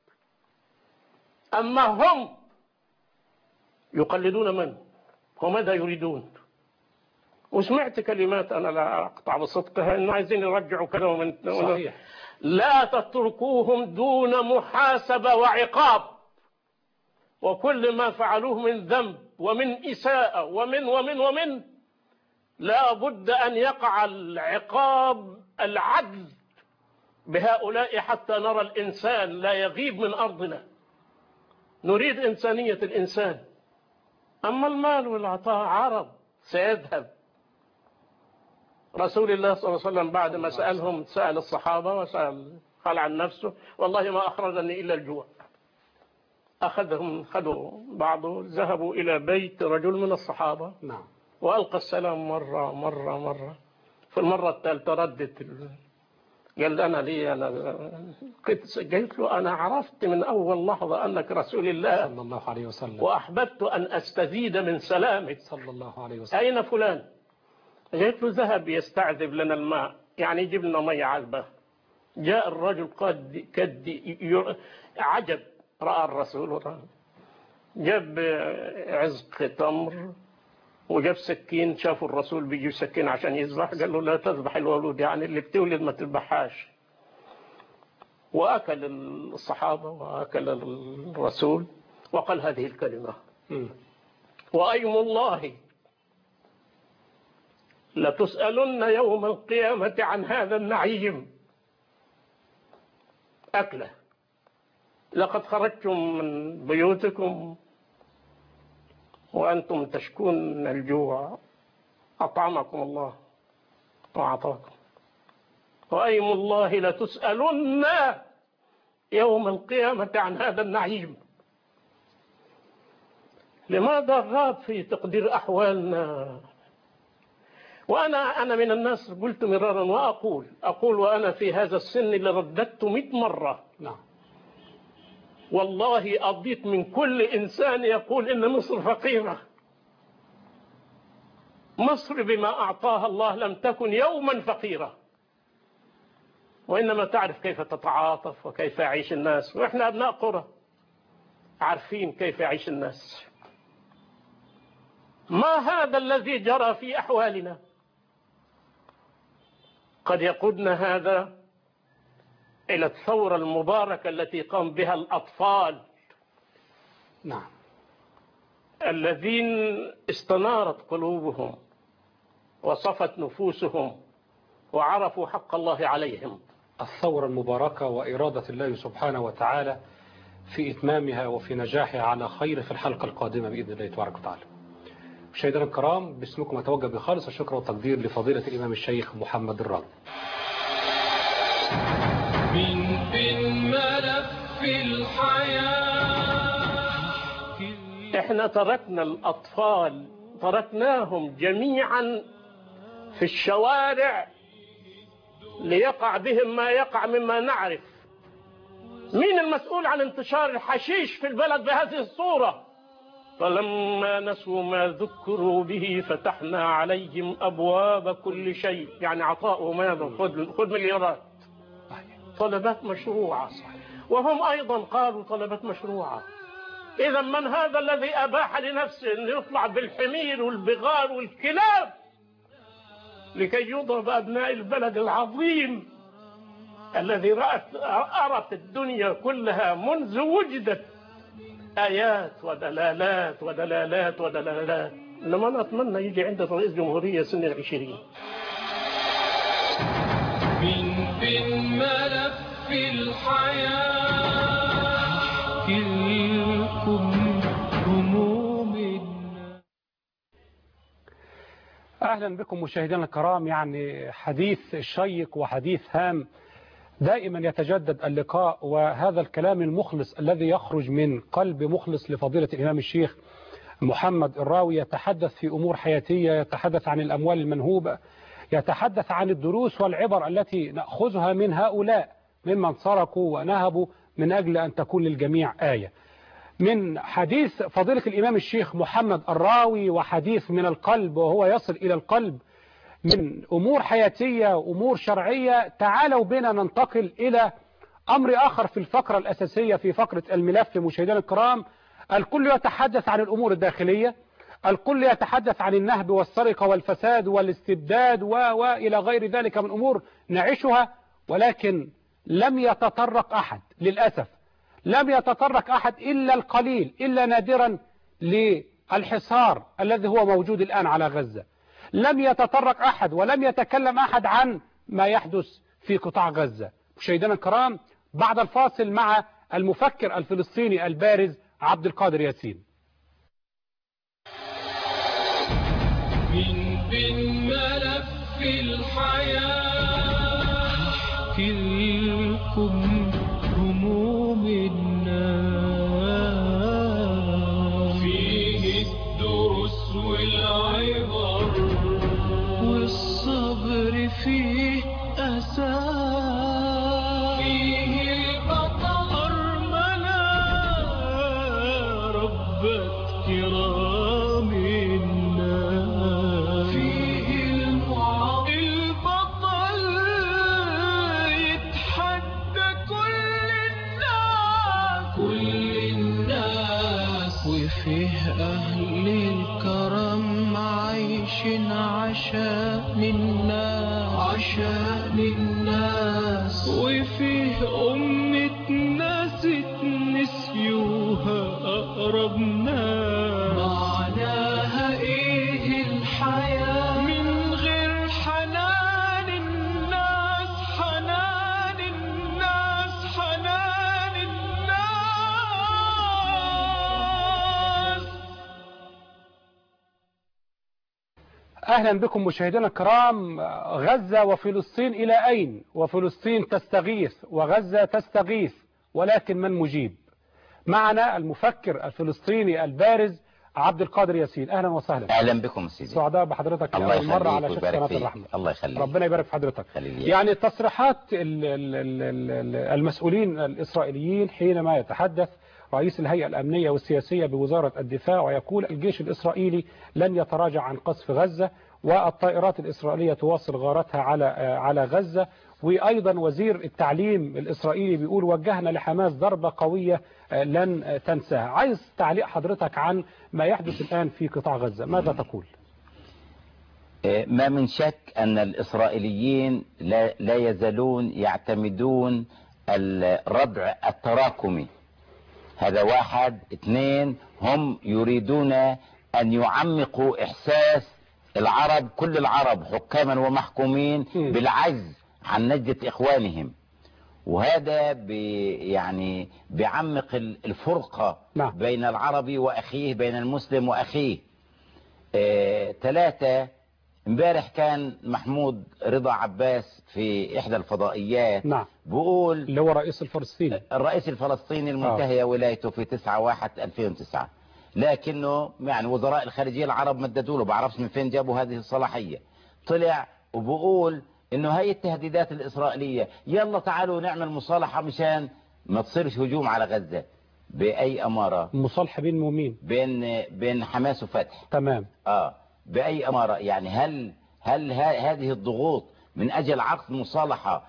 أما هم يقلدون من وماذا يريدون وسمعت كلمات أنا لا أقطع بصدقها إنه عايزين يرجعوا كذا ومن صحيح لا تتركوهم دون محاسبة وعقاب وكل ما فعلوه من ذنب ومن إساءة ومن ومن ومن لا بد أن يقع العقاب العدل بهؤلاء حتى نرى الإنسان لا يغيب من أرضنا نريد إنسانية الإنسان أما المال والعطاء عرض سيذهب رسول الله صلى الله عليه وسلم بعد ما سألهم سأل الصحابة وسأل قال عن نفسه والله ما أخرجني إلا الجوع أخذهم خذوا بعضه ذهبوا إلى بيت رجل من الصحابة نعم وألقى السلام مرة مرة مرة في المرة الثالثة ردت ال- قال أنا لي أنا قلت قلت له أنا عرفت من أول لحظة أنك رسول الله صلى الله عليه وسلم وأحببت أن أستزيد من سلامك صلى الله عليه وسلم أين فلان قلت له ذهب يستعذب لنا الماء يعني يجيب لنا مية عذبة جاء الرجل قد كد ي- عجب رأى الرسول ورأى. جاب عزق تمر وجاب سكين شافوا الرسول بيجي سكين عشان يذبح قال له لا تذبح الولود يعني اللي بتولد ما تذبحهاش وأكل الصحابة وأكل الرسول وقال هذه الكلمة مم. وأيم الله لتسألن يوم القيامة عن هذا النعيم أكله لقد خرجتم من بيوتكم وأنتم تشكون الجوع أطعمكم الله وأعطاكم وأيم الله لتسألن يوم القيامة عن هذا النعيم لماذا الراب في تقدير أحوالنا وأنا أنا من الناس قلت مرارا وأقول أقول وأنا في هذا السن اللي رددت مئة مرة نعم والله أضيت من كل إنسان يقول إن مصر فقيرة مصر بما أعطاها الله لم تكن يوما فقيرة وإنما تعرف كيف تتعاطف وكيف يعيش الناس وإحنا أبناء قرى عارفين كيف يعيش الناس ما هذا الذي جرى في أحوالنا قد يقودنا هذا إلى الثورة المباركة التي قام بها الأطفال نعم الذين استنارت قلوبهم وصفت نفوسهم وعرفوا حق الله عليهم الثورة المباركة وإرادة الله سبحانه وتعالى في إتمامها وفي نجاحها على خير في الحلقة القادمة بإذن الله تبارك وتعالى مشاهدينا الكرام باسمكم أتوجه بخالص الشكر والتقدير لفضيلة الإمام الشيخ محمد الراضي من في الملف الحياة احنا تركنا الأطفال تركناهم جميعا في الشوارع ليقع بهم ما يقع مما نعرف مين المسؤول عن انتشار الحشيش في البلد بهذه الصورة فلما نسوا ما ذكروا به فتحنا عليهم أبواب كل شيء يعني عطاء ماذا خذ خذ مليارات طلبات مشروعة وهم أيضا قالوا طلبات مشروعة إذا من هذا الذي أباح لنفسه أن يطلع بالحمير والبغال والكلاب لكي يضرب أبناء البلد العظيم الذي رأت أرت الدنيا كلها منذ وجدت آيات ودلالات ودلالات ودلالات إنما أنا أتمنى يجي عندنا رئيس جمهورية سن العشرين من بين ملف الحياة كلكم هموم الناس أهلا بكم مشاهدينا الكرام يعني حديث شيق وحديث هام دائما يتجدد اللقاء وهذا الكلام المخلص الذي يخرج من قلب مخلص لفضيلة الإمام الشيخ محمد الراوي يتحدث في أمور حياتية يتحدث عن الأموال المنهوبة يتحدث عن الدروس والعبر التي نأخذها من هؤلاء ممن سرقوا ونهبوا من أجل أن تكون للجميع آية من حديث فضيلة الإمام الشيخ محمد الراوي وحديث من القلب وهو يصل إلى القلب من أمور حياتية وأمور شرعية تعالوا بنا ننتقل إلى أمر آخر في الفقرة الأساسية في فقرة الملف مشاهدينا الكرام الكل يتحدث عن الأمور الداخلية الكل يتحدث عن النهب والسرقة والفساد والاستبداد و وإلى غير ذلك من أمور نعيشها ولكن لم يتطرق أحد للأسف لم يتطرق أحد إلا القليل إلا نادرا للحصار الذي هو موجود الآن على غزة لم يتطرق أحد ولم يتكلم أحد عن ما يحدث في قطاع غزة مشاهدينا الكرام بعد الفاصل مع المفكر الفلسطيني البارز عبد القادر ياسين من بين ملف الحياة كلكم هموم الناس فيه الدروس والعبر والصبر فيه أساس فيه البطل أرملة ربت كرام الناس فيه المعاق البطل يتحدى كل الناس كل الناس وفيه أهل الكرم عايشين عشان الناس عشان الناس وفيه أمة ناس نسيوها أقرب ناس معناها إيه الحياة من غير حنان الناس حنان الناس حنان الناس أهلا بكم مشاهدينا الكرام غزة وفلسطين إلى أين وفلسطين تستغيث وغزة تستغيث ولكن من مجيب معنا المفكر الفلسطيني البارز عبد القادر ياسين أهلا وسهلا اهلا بكم سيدي سعداء بحضرتك الله لأول مرة على يخليك شاشة ويبارك قناة فيك الرحمة الله يخليك ربنا يبارك في حضرتك خليل يا يعني تصريحات ال- ال- ال- ال- المسؤولين الإسرائيليين حينما يتحدث رئيس الهيئة الأمنية والسياسية بوزارة الدفاع ويقول الجيش الإسرائيلي لن يتراجع عن قصف غزة والطائرات الإسرائيلية تواصل غارتها على على غزة وأيضا وزير التعليم الإسرائيلي بيقول وجهنا لحماس ضربة قوية لن تنساها عايز تعليق حضرتك عن ما يحدث الآن في قطاع غزة ماذا تقول آه، ما من شك أن الإسرائيليين لا, لا يزالون يعتمدون الردع التراكمي هذا واحد اثنين هم يريدون أن يعمقوا إحساس العرب كل العرب حكاما ومحكومين م. بالعجز عن نجدة إخوانهم وهذا بي يعني بيعمق ال- الفرقة نعم. بين العربي وأخيه بين المسلم وأخيه آه، ثلاثة امبارح كان محمود رضا عباس في إحدى الفضائيات نعم بيقول اللي هو رئيس الفلسطيني الرئيس الفلسطيني المنتهية ولايته في 9 1 2009 لكنه يعني وزراء الخارجية العرب مددوا له بعرفش من فين جابوا هذه الصلاحية طلع وبقول انه هاي التهديدات الاسرائيلية يلا تعالوا نعمل مصالحة مشان ما تصيرش هجوم على غزة بأي أمارة مصالحة بين ومين بين بين حماس وفتح تمام اه بأي أمارة يعني هل هل ه- هذه الضغوط من أجل عقد مصالحة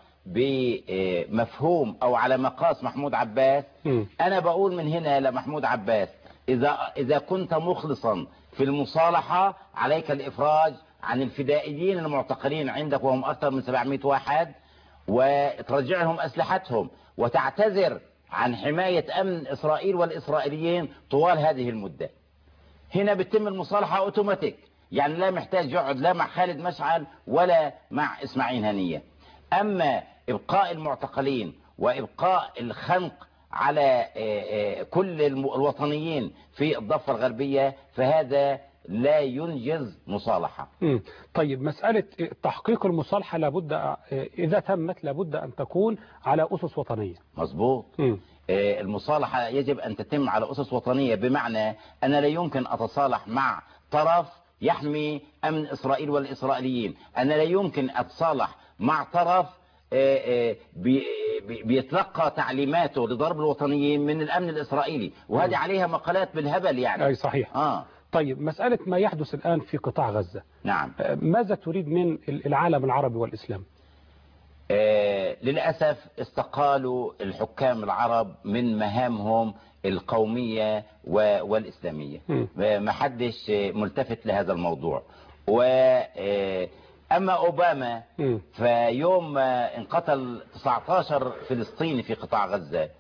بمفهوم أو على مقاس محمود عباس مم. أنا بقول من هنا لمحمود عباس إذا إذا كنت مخلصا في المصالحة عليك الإفراج عن الفدائيين المعتقلين عندك وهم أكثر من 700 واحد وترجعهم أسلحتهم وتعتذر عن حماية أمن إسرائيل والإسرائيليين طوال هذه المدة هنا بتتم المصالحة اوتوماتيك يعني لا محتاج يقعد لا مع خالد مشعل ولا مع اسماعيل هنية اما ابقاء المعتقلين وابقاء الخنق على آه، آه، كل الم- الوطنيين في الضفة الغربية فهذا لا ينجز مصالحة مم. طيب مسألة تحقيق المصالحة لابد إذا تمت لابد أن تكون على أسس وطنية مظبوط مم. آه، المصالحة يجب أن تتم على أسس وطنية بمعنى أنا لا يمكن أتصالح مع طرف يحمي أمن إسرائيل والإسرائيليين أنا لا يمكن أتصالح مع طرف آه، آه، بي- بي- بيتلقى تعليماته لضرب الوطنيين من الأمن الإسرائيلي وهذه عليها مقالات بالهبل يعني أي صحيح آه طيب مسألة ما يحدث الآن في قطاع غزة نعم ماذا تريد من العالم العربي والإسلام آه، للأسف استقالوا الحكام العرب من مهامهم القومية و- والإسلامية مم. ما حدش آه، ملتفت لهذا الموضوع و آه، أما أوباما مم. فيوم ما انقتل 19 فلسطيني في قطاع غزة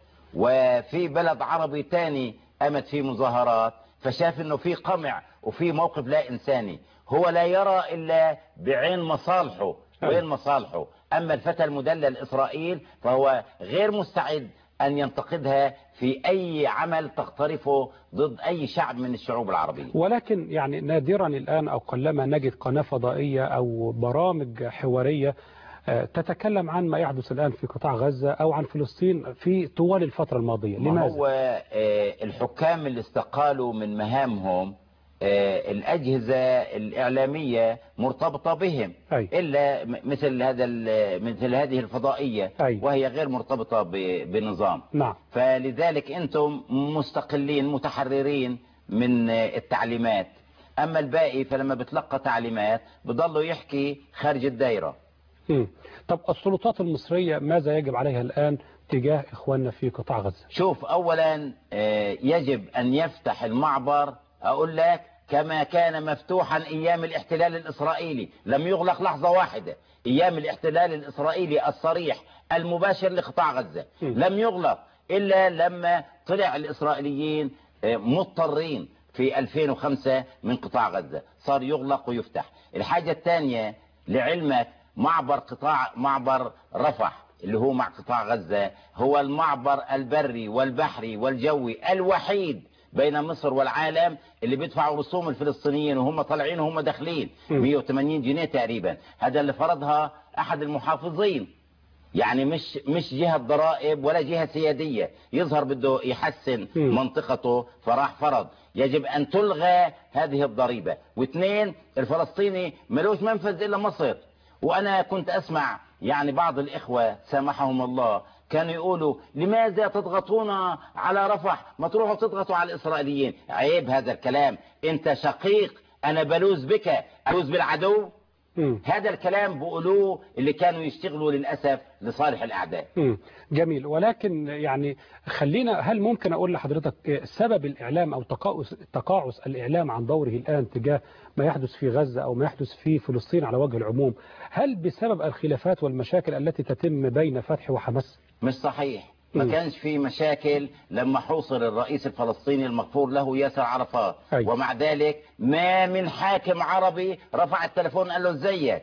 وفي بلد عربي تاني قامت فيه مظاهرات فشاف انه في قمع وفي موقف لا انساني هو لا يرى الا بعين مصالحه وين مصالحه اما الفتى المدلل اسرائيل فهو غير مستعد ان ينتقدها في اي عمل تقترفه ضد اي شعب من الشعوب العربية ولكن يعني نادرا الآن أو قلما نجد قناة فضائية أو برامج حوارية آه، تتكلم عن ما يحدث الآن في قطاع غزة أو عن فلسطين في طوال الفترة الماضية ما لماذا؟ هو آه، الحكام اللي استقالوا من مهامهم آه، الأجهزة الإعلامية مرتبطة بهم أي. إلا م- مثل هذا ال- مثل هذه الفضائية أي. وهي غير مرتبطة ب- بنظام نعم فلذلك أنتم مستقلين متحررين من آه، التعليمات أما الباقي فلما بتلقى تعليمات بضلوا يحكي خارج الدائرة مم. طب السلطات المصرية ماذا يجب عليها الآن تجاه إخواننا في قطاع غزة؟ شوف اولا آه، يجب ان يفتح المعبر اقول لك كما كان مفتوحا ايام الاحتلال الاسرائيلي لم يغلق لحظة واحدة ايام الاحتلال الاسرائيلي الصريح المباشر لقطاع غزة م. لم يغلق الا لما طلع الاسرائيليين آه، مضطرين في 2005 من قطاع غزة صار يغلق ويفتح الحاجة الثانية لعلمك معبر قطاع معبر رفح اللي هو مع قطاع غزة هو المعبر البري والبحري والجوي الوحيد بين مصر والعالم اللي بيدفعوا رسوم الفلسطينيين وهم طالعين وهم داخلين م. 180 جنيه تقريبا هذا اللي فرضها احد المحافظين يعني مش مش جهة ضرائب ولا جهة سيادية يظهر بده يحسن م. منطقته فراح فرض يجب ان تلغى هذه الضريبة واثنين الفلسطيني ملوش منفذ الا مصر وانا كنت اسمع يعني بعض الاخوة سامحهم الله كانوا يقولوا لماذا تضغطون على رفح ما تروحوا تضغطوا على الاسرائيليين عيب هذا الكلام انت شقيق انا بلوز بك الوز بالعدو مم. هذا الكلام بيقولوه اللي كانوا يشتغلوا للاسف لصالح الاعداء مم. جميل ولكن يعني خلينا هل ممكن أقول لحضرتك سبب الإعلام أو تقاعس, تقاعس الإعلام عن دوره الآن تجاه ما يحدث في غزة أو ما يحدث في فلسطين على وجه العموم هل بسبب الخلافات والمشاكل التي تتم بين فتح وحماس مش صحيح ما مم. كانش في مشاكل لما حوصر الرئيس الفلسطيني المغفور له ياسر عرفات أيوة. ومع ذلك ما من حاكم عربي رفع التليفون قال له ازيك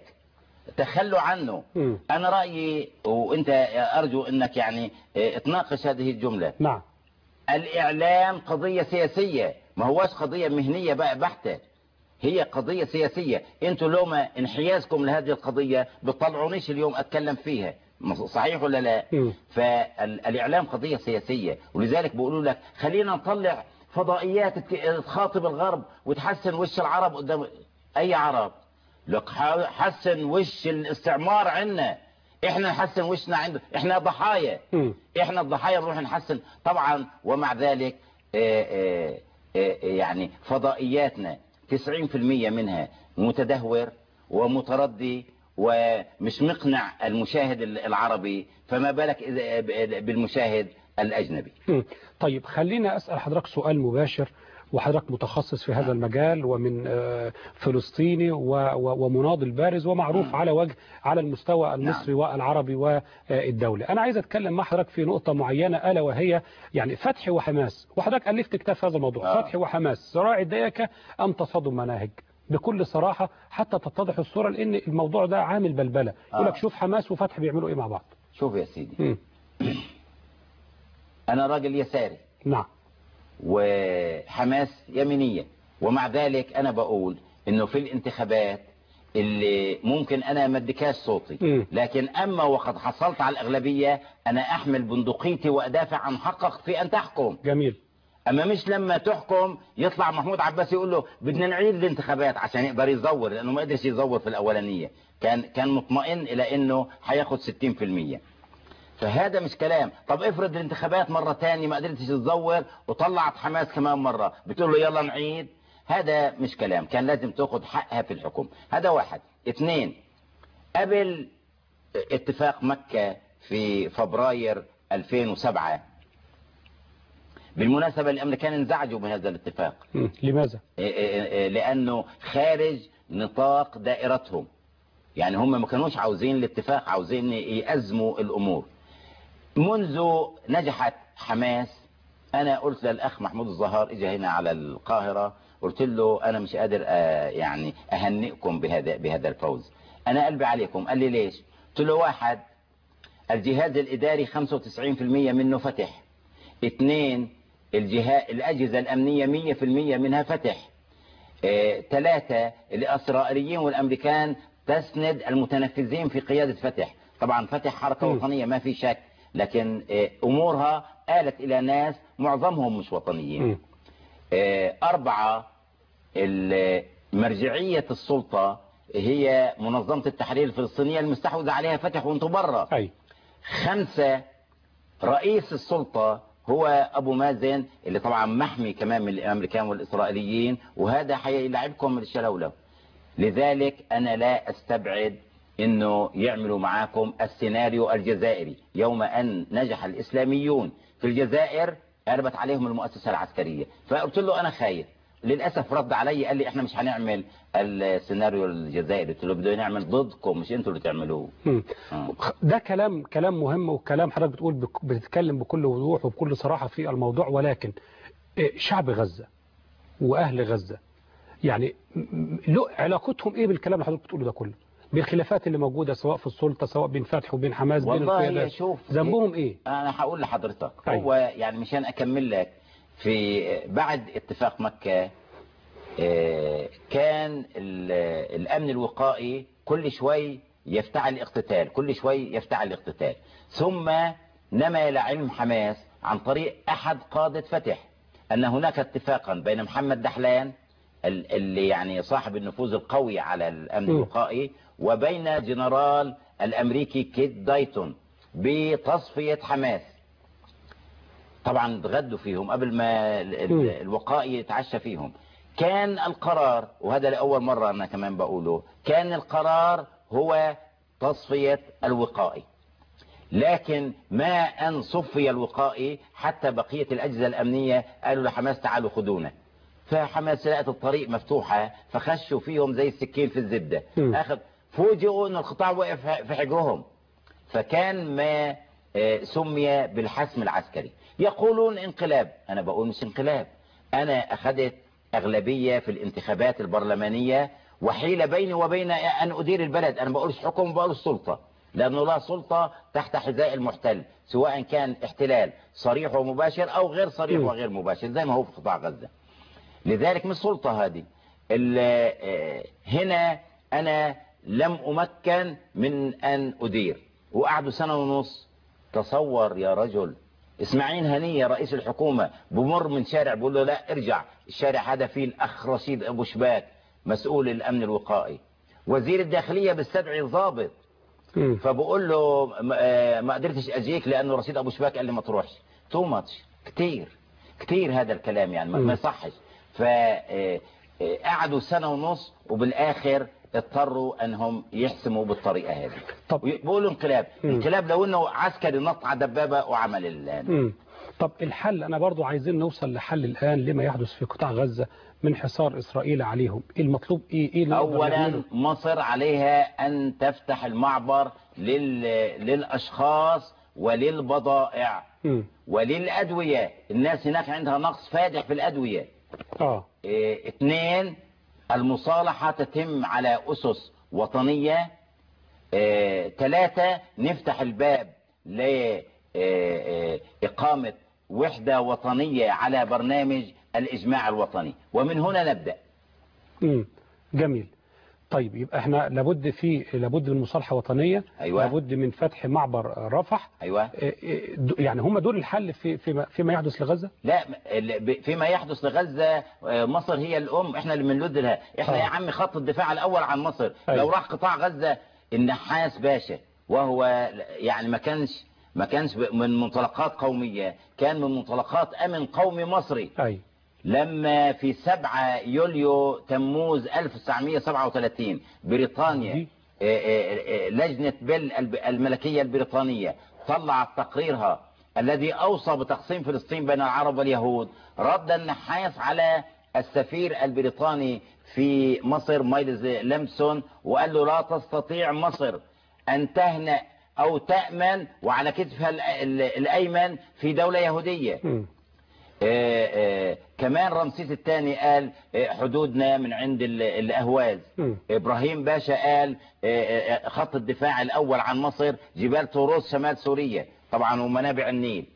تخلوا عنه مم. انا رايي وانت ارجو انك يعني اه، تناقش هذه الجمله نعم الاعلام قضيه سياسيه ما هواش قضيه مهنيه بقى بحته هي قضية سياسية انتوا لو ما انحيازكم لهذه القضية بتطلعونيش اليوم اتكلم فيها مص- صحيح ولا لا مم. فالاعلام قضية سياسية ولذلك بيقولوا لك خلينا نطلع فضائيات تك- تخاطب الغرب وتحسن وش العرب قدام اي عرب لك ح- حسن وش الاستعمار عنا احنا نحسن وشنا عنده احنا ضحايا مم. احنا الضحايا نروح نحسن طبعا ومع ذلك آه، آه، آه، يعني فضائياتنا 90% منها متدهور ومتردي ومش مقنع المشاهد العربي فما بالك إذا- بالمشاهد الأجنبي مم. طيب خلينا أسأل حضرتك سؤال مباشر وحضرتك متخصص في هذا المجال ومن آه، فلسطيني و- و- ومناضل بارز ومعروف على وجه على المستوى المصري والعربي والدولي أنا عايز أتكلم مع حضرتك في نقطة معينة ألا وهي يعني فتح وحماس وحضرتك ألفت كتاب في هذا الموضوع آه. فتح وحماس صراع الديكة أم تصادم مناهج بكل صراحة حتى تتضح الصورة لأن الموضوع ده عامل بلبلة يقول لك آه. شوف حماس وفتح بيعملوا إيه مع بعض شوف يا سيدي مم. أنا راجل يساري نعم وحماس يمينية ومع ذلك أنا بقول إنه في الانتخابات اللي ممكن أنا ما اديكاش صوتي مم. لكن أما وقد حصلت على الأغلبية أنا أحمل بندقيتي وأدافع عن حقك في أن تحكم جميل أما مش لما تحكم يطلع محمود عباس يقول له بدنا نعيد الانتخابات عشان يقدر يزور لأنه ما قدرش يزور في الأولانية كان كان مطمئن إلى إنه هياخد 60% فهذا مش كلام طب افرض الانتخابات مرة تانية ما قدرتش تزور وطلعت حماس كمان مرة بتقول له يلا نعيد هذا مش كلام كان لازم تاخد حقها في الحكم هذا واحد اثنين قبل اتفاق مكة في فبراير 2007 بالمناسبة الأمريكان انزعجوا من هذا الاتفاق مم. لماذا لأنه خارج نطاق دائرتهم يعني هم ما كانوش عاوزين الاتفاق عاوزين يأزموا الأمور منذ نجحت حماس أنا قلت للأخ محمود الزهار إجا هنا على القاهرة قلت له أنا مش قادر آه، يعني أهنئكم بهذا بهذا الفوز أنا قلبي عليكم قال لي ليش قلت له واحد الجهاز الإداري 95% منه فتح اثنين الجهاز الأجهزة الأمنية 100% منها فتح آه، ثلاثة الإسرائيليين والأمريكان تسند المتنفذين في قيادة فتح طبعا فتح حركة م. وطنية ما في شك لكن آه، أمورها آلت إلى ناس معظمهم مش وطنيين مم. آه، أربعة ال- مرجعية السلطة هي منظمة التحرير الفلسطينية المستحوذة عليها فتح وانتم برا أي خمسة رئيس السلطة هو أبو مازن اللي طبعا محمي كمان من الأمريكان والإسرائيليين وهذا حيلعبكم من الشلولة لذلك أنا لا أستبعد أنه يعملوا معاكم السيناريو الجزائري يوم أن نجح الإسلاميون في الجزائر قلبت عليهم المؤسسة العسكرية فقلت له أنا خايف للأسف رد علي قال لي احنا مش هنعمل السيناريو الجزائري قلت له بدنا نعمل ضدكم مش انتوا اللي تعملوه مم. آه. ده كلام كلام مهم وكلام حضرتك بتقول بك- بتتكلم بكل وضوح وبكل صراحة في الموضوع ولكن إيه، شعب غزة وأهل غزة يعني م- م- له علاقتهم إيه بالكلام اللي حضرتك بتقوله ده كله بالخلافات اللي موجودة سواء في السلطة سواء بين فتح وبين حماس بين والله يا القيادات شوف ذنبهم إيه انا هقول لحضرتك أيوة. هو يعني مشان اكمل لك في بعد اتفاق مكة آه، كان ال- الامن الوقائي كل شوي يفتعل اقتتال كل شوي يفتعل اقتتال ثم نما الى علم حماس عن طريق احد قادة فتح ان هناك اتفاقا بين محمد دحلان ال- اللي يعني صاحب النفوذ القوي على الامن م. الوقائي وبين جنرال الامريكي كيت دايتون بتصفية حماس طبعا اتغدوا فيهم قبل ما ال- ال- م. الوقائي يتعشى فيهم كان القرار وهذا لأول مرة أنا كمان بقوله كان القرار هو تصفية الوقائي لكن ما أن صفي الوقائي حتى بقية الأجهزة الأمنية قالوا لحماس تعالوا خدونا فحماس لقت الطريق مفتوحة فخشوا فيهم زي السكين في الزبدة م. أخذ فوجئوا أن القطاع وقف في حجرهم فكان ما آه، سمي بالحسم العسكري يقولون انقلاب أنا بقول مش انقلاب أنا أخذت أغلبية في الانتخابات البرلمانية وحيل بيني وبين أن أدير البلد أنا بقولش حكم بقولش سلطة لأنه لا سلطة تحت حذاء المحتل سواء كان احتلال صريح ومباشر أو غير صريح م. وغير مباشر زي ما هو في قطاع غزة لذلك مش سلطة هذه ال- آه، هنا أنا لم أمكن من أن أدير وقعدوا سنة ونص تصور يا رجل اسماعيل هنية رئيس الحكومة بمر من شارع بيقول له لا ارجع الشارع هذا فيه الأخ رشيد أبو شباك مسؤول الأمن الوقائي وزير الداخلية بيستدعي ضابط مم. فبقول له ما- آه، ما قدرتش اجيك لانه رشيد ابو شباك قال لي ما تروحش تو ماتش كتير كتير هذا الكلام يعني ما- مم. ما يصحش فقعدوا سنة ونص وبالاخر اضطروا انهم يحسموا بالطريقة هذه طب بيقولوا انقلاب مم. انقلاب لو انه عسكري نط على دبابة وعمل ال- مم. طب الحل أنا برضو عايزين نوصل لحل الآن لما يحدث في قطاع غزة من حصار إسرائيل عليهم المطلوب إيه إيه اللي نقدر اولا نعمله؟ مصر عليها ان تفتح المعبر لل... للاشخاص وللبضائع مم. وللأدوية الناس هناك عندها نقص فادح في الأدوية آه إيه، اثنين المصالحة تتم على أسس وطنية إيه، ثلاثة نفتح الباب لإقامة وحدة وطنية على برنامج الإجماع الوطني ومن هنا نبدأ مم. جميل طيب يبقى احنا لابد في لابد من مصالحة وطنية أيوة. لابد من فتح معبر رفح أيوة إيه إيه د- يعني هم دول الحل في فيما, فيما يحدث لغزة لا ال- ب- فيما يحدث لغزة آه، مصر هي الأم احنا اللي بنلد لها احنا آه. يا عمي خط الدفاع الأول عن مصر أيوة. لو راح قطاع غزة النحاس باشا وهو يعني ما كانش ما كانش ب- من منطلقات قومية كان من منطلقات أمن قومي مصري أي لما في 7 يوليو تموز 1937 بريطانيا دي. آه، آه، آه، لجنة بيل الب- الملكية البريطانية طلعت تقريرها الذي أوصى بتقسيم فلسطين بين العرب واليهود رد النحاس على السفير البريطاني في مصر مايلز لمسون وقال له لا تستطيع مصر أن تهنأ أو تأمن وعلى كتفها ال- ال- الأيمن في دولة يهودية مم. آه، آه، كمان رمسيس الثاني قال آه، حدودنا من عند ال- الأهواز مم. إبراهيم باشا قال آه، آه، خط الدفاع الأول عن مصر جبال طوروس شمال سوريا طبعا ومنابع النيل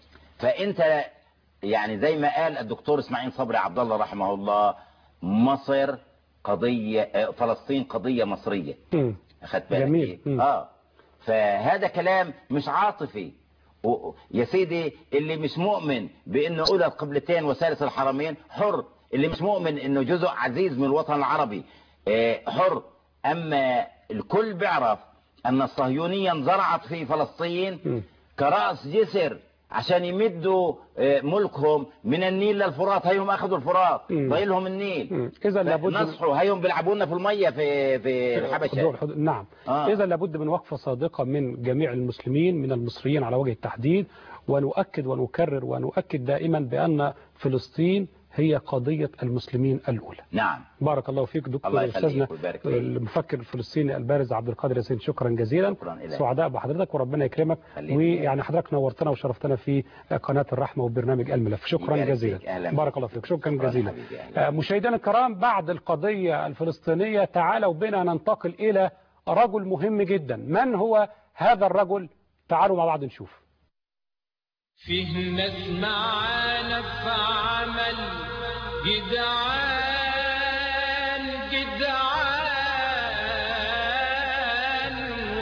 فأنت يعني زي ما قال الدكتور إسماعيل صبري عبد الله رحمه الله مصر قضية آه، فلسطين قضية مصرية مم. أخدت بالك جميل. إيه؟ مم. اه فهذا كلام مش عاطفي و- يا سيدي اللي مش مؤمن بانه اولى القبلتين وثالث الحرمين حر اللي مش مؤمن انه جزء عزيز من الوطن العربي آه، حر اما الكل بيعرف ان الصهيونية انزرعت في فلسطين مم. كرأس جسر عشان يمدوا آه، ملكهم من النيل للفرات هيهم اخذوا الفرات مم. ضايلهم النيل مم. إذا لابد نصحوا هيهم بيلعبونا في المية في في الحبشة حضور حضور نعم آه. إذا لابد من وقفة صادقة من جميع المسلمين من المصريين على وجه التحديد ونؤكد ونكرر ونؤكد دائما بأن فلسطين هي قضية المسلمين الأولى نعم بارك الله فيك الله دكتور يخليك أستاذنا ويبارك فيك. المفكر الفلسطيني البارز عبد القادر ياسين شكرا جزيلا شكرا إليك. سعداء بحضرتك وربنا يكرمك خليك. ويعني حضرتك نورتنا وشرفتنا في قناة الرحمة وبرنامج الملف شكرا يبارك جزيلا فيك. أهلا بك. بارك الله فيك شكرا شكراً جزيلا حبيبي. أهلا. آه، مشاهدينا الكرام بعد القضية الفلسطينية تعالوا بنا ننتقل إلى رجل مهم جدا من هو هذا الرجل تعالوا مع بعض نشوف فيه ناس معانا في عمل جدعان جدعان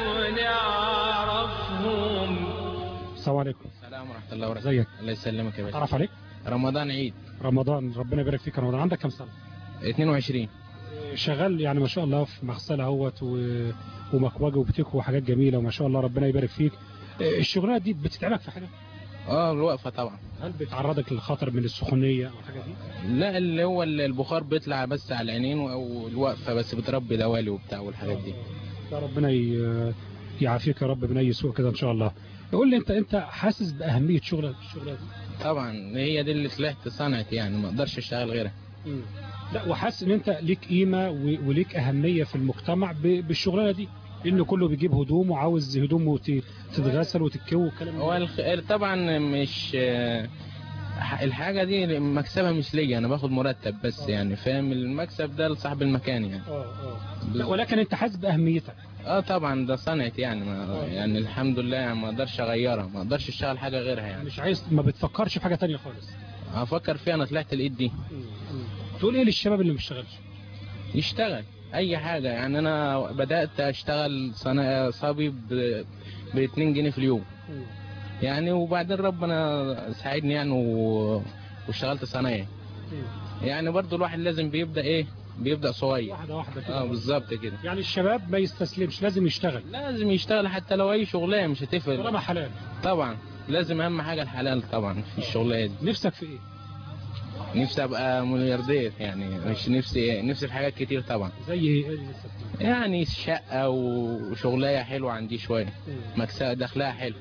ونعرفهم السلام عليكم السلام ورحمة الله وبركاته ازيك الله يسلمك يا باشا تعرف عليك رمضان عيد رمضان ربنا يبارك فيك يا رمضان عندك كم سنة 22 شغال يعني ما شاء الله في مغسله اهوت و- ومكوجه وبتكوي وحاجات جميله وما شاء الله ربنا يبارك فيك آه، الشغلانه دي بتتعبك في حاجه اه الوقفة طبعا هل بتعرضك للخطر من السخونيه او حاجه دي لا اللي هو البخار بيطلع بس على العينين او الوقفة بس بتربي دوالي وبتاع والحاجات دي يا ربنا ي- يعافيك يا رب من اي سوء كده ان شاء الله قول لي انت انت حاسس باهميه شغلك الشغلانه دي طبعا هي دي اللي طلعت صنعت يعني ما اقدرش اشتغل غيرها مم. لا وحاسس ان انت ليك قيمه و- وليك اهميه في المجتمع ب- بالشغلانه دي لانه كله بيجيب هدوم وعاوز هدومه ت- تتغسل وتتكوي والكلام هو ده. الخ... طبعا مش آه، الحاجة دي مكسبها مش ليا انا باخد مرتب بس يعني فاهم المكسب ده لصاحب المكان يعني اه اه لا ولكن انت حاسس باهميتها اه طبعا ده صنعت يعني ما يعني الحمد لله يعني ما اقدرش اغيرها ما اقدرش اشتغل حاجة غيرها يعني مش عايز ما بتفكرش في حاجه تانية خالص افكر فيها انا طلعت الايد دي تقول ايه للشباب اللي ما بيشتغلش يشتغل اي حاجة يعني انا بدأت اشتغل صنا- صبي ب 2 جنيه في اليوم يعني وبعدين ربنا ساعدني يعني و... واشتغلت صنايعي يعني برضو الواحد لازم بيبدا ايه بيبدا صغير واحده واحده اه كده بالظبط كده يعني الشباب ما يستسلمش لازم يشتغل لازم يشتغل حتى لو اي شغلانه مش هتفرق طالما حلال طبعا لازم اهم حاجه الحلال طبعا في الشغلانه دي نفسك في ايه نفسي ابقى ملياردير يعني مش نفسي نفسي في حاجات كتير طبعا زي ايه اللي نفسك فيه؟ يعني شقه وشغلايه حلوه عندي شويه مكسب دخلها حلو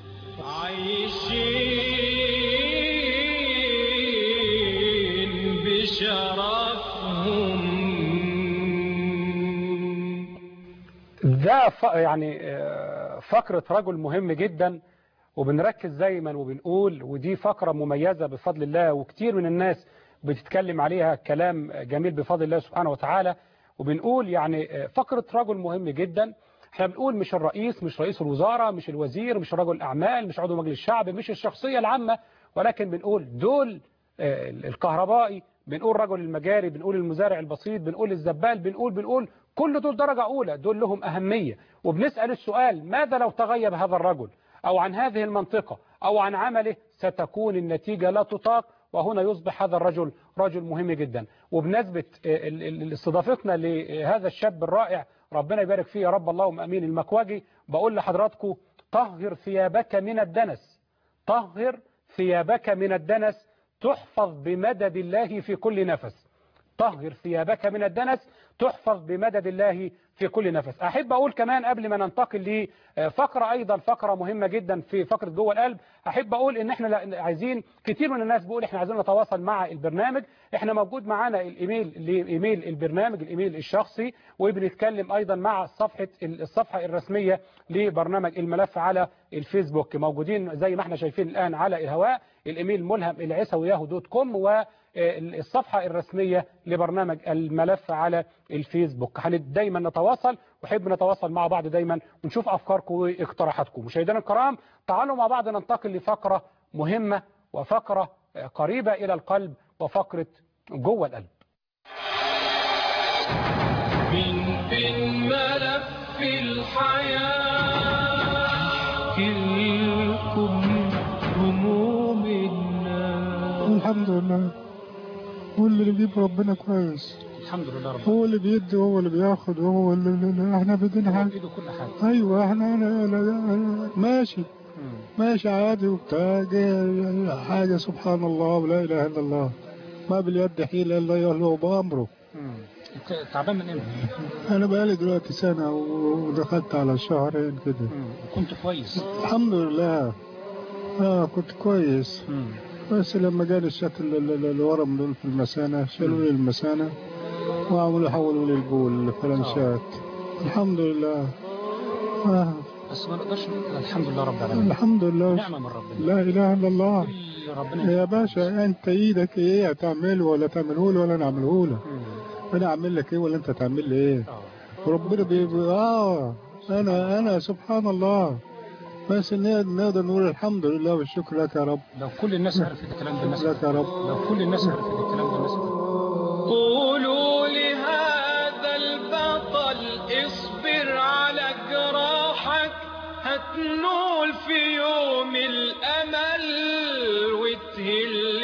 عايشين بشرفهم ده ف... يعني آه، فقرة رجل مهم جدا وبنركز دايما وبنقول ودي فقرة مميزة بفضل الله وكتير من الناس بتتكلم عليها كلام جميل بفضل الله سبحانه وتعالى وبنقول يعني آه، فقرة رجل مهم جدا احنا بنقول مش الرئيس مش رئيس الوزارة مش الوزير مش رجل الأعمال مش عضو مجلس الشعب مش الشخصية العامة ولكن بنقول دول آه، الكهربائي بنقول رجل المجاري بنقول المزارع البسيط بنقول الزبال بنقول بنقول كل دول درجة أولى دول لهم أهمية وبنسأل السؤال ماذا لو تغيب هذا الرجل أو عن هذه المنطقة أو عن عمله ستكون النتيجة لا تطاق وهنا يصبح هذا الرجل رجل مهم جدا وبمناسبة آه، ال- ال- استضافتنا لهذا الشاب الرائع ربنا يبارك فيه يا رب اللهم أمين المكواجي بقول لحضراتكم طهر ثيابك من الدنس طهر ثيابك من الدنس تحفظ بمدد الله في كل نفس طهر ثيابك من الدنس تحفظ بمدد الله في كل نفس أحب أقول كمان قبل ما ننتقل لفقرة أيضا فقرة مهمة جدا في فقرة جوه القلب أحب أقول إن إحنا لا- عايزين كتير من الناس بيقول إحنا عايزين نتواصل مع البرنامج إحنا موجود معانا الإيميل لإيميل البرنامج الإيميل الشخصي وبنتكلم أيضا مع صفحة الصفحة الرسمية لبرنامج الملف على الفيسبوك موجودين زي ما احنا شايفين الآن على الهواء الإيميل ملهم العيسوي ياهو دوت كوم والصفحة الرسمية لبرنامج الملف على الفيسبوك هن دايما نتواصل وحب نتواصل مع بعض دايما ونشوف أفكاركم واقتراحاتكم مشاهدينا الكرام تعالوا مع بعض ننتقل لفقرة مهمة وفقرة قريبة إلى القلب وفقرة جوه القلب من بين ملف الحياة كلكم هموم الناس الحمد لله هو اللي بيجيب ربنا كويس الحمد لله رب هو اللي بيدي وهو اللي بياخد وهو اللي, اللي احنا بدنا حاجه ايده كل حاجة ايوه احنا أنا أنا أنا ماشي ماشي عادي وبتاع جاي حاجه سبحان الله ولا اله الا الله ما باليد حيله الا يهله بامره انت تعبان من امتى؟ انا بقالي دلوقتي سنه ودخلت على شهرين كده كنت كويس الحمد لله اه كنت كويس بس لما جاني الشات ال- ال- ال- الورم دول في المثانة شالوا لي المثانة وعملوا حولوا لي البول الفلنشات الحمد لله آه. بس ما نقدرش نقول الحمد لله رب العالمين الحمد لله نعمة من ربنا لا إله إلا الله كل ربنا يا باشا أنت إيدك إيه هتعمله ولا تعمله لي ولا أنا أعمله لك أنا أعمل لك إيه ولا أنت تعمل لي إيه وربنا بيبقى آه أنا أنا سبحان الله بس ن- نقدر نقول الحمد لله والشكر لك يا رب لو كل الناس عرفت الكلام ده الناس لك يا رب لو كل الناس عرفت الكلام ده الناس قولوا لهذا البطل اصبر على جراحك هتنول في يوم الأمل وتهل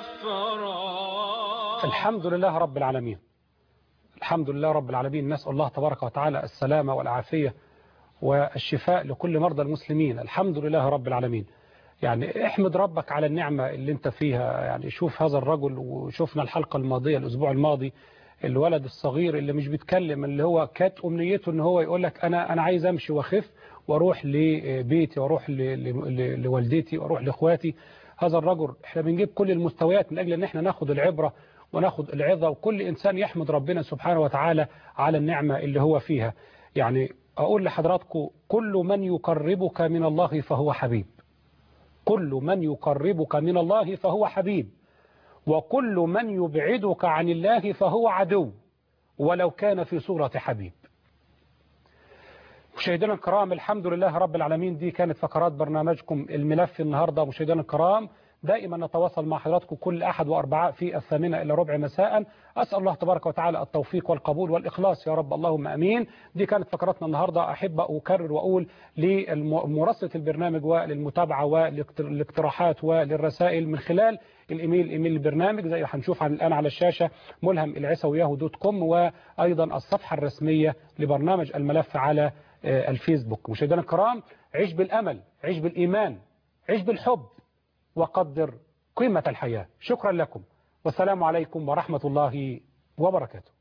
أفراح الحمد لله رب العالمين الحمد لله رب العالمين نسأل الله تبارك وتعالى السلامة والعافية والشفاء لكل مرضى المسلمين الحمد لله رب العالمين يعني احمد ربك على النعمة اللي انت فيها يعني شوف هذا الرجل وشوفنا الحلقة الماضية الأسبوع الماضي الولد الصغير اللي مش بيتكلم اللي هو كانت أمنيته ان هو يقول لك أنا أنا عايز أمشي وأخف وأروح لبيتي وأروح ل- ل- ل- لوالدتي وأروح لإخواتي هذا الرجل احنا بنجيب كل المستويات من أجل ان احنا ناخد العبرة وناخد العظة وكل إنسان يحمد ربنا سبحانه وتعالى على النعمة اللي هو فيها يعني أقول لحضراتكم كل من يقربك من الله فهو حبيب كل من يقربك من الله فهو حبيب وكل من يبعدك عن الله فهو عدو ولو كان في صورة حبيب مشاهدينا الكرام الحمد لله رب العالمين دي كانت فقرات برنامجكم الملف النهاردة مشاهدينا الكرام دائما نتواصل مع حضراتكم كل أحد وأربعاء في الثامنة إلى ربع مساء أسأل الله تبارك وتعالى التوفيق والقبول والإخلاص يا رب اللهم أمين دي كانت فقرتنا النهاردة أحب أكرر وأقول لمراسلة البرنامج وللمتابعة والاقتراحات وللرسائل من خلال الايميل ايميل البرنامج زي ما هنشوف الان على الشاشه ملهم العسوي ياهو دوت كوم وايضا الصفحه الرسميه لبرنامج الملف على الفيسبوك مشاهدينا الكرام عيش بالامل عيش بالايمان عيش بالحب وقدر قيمه الحياه شكرا لكم والسلام عليكم ورحمه الله وبركاته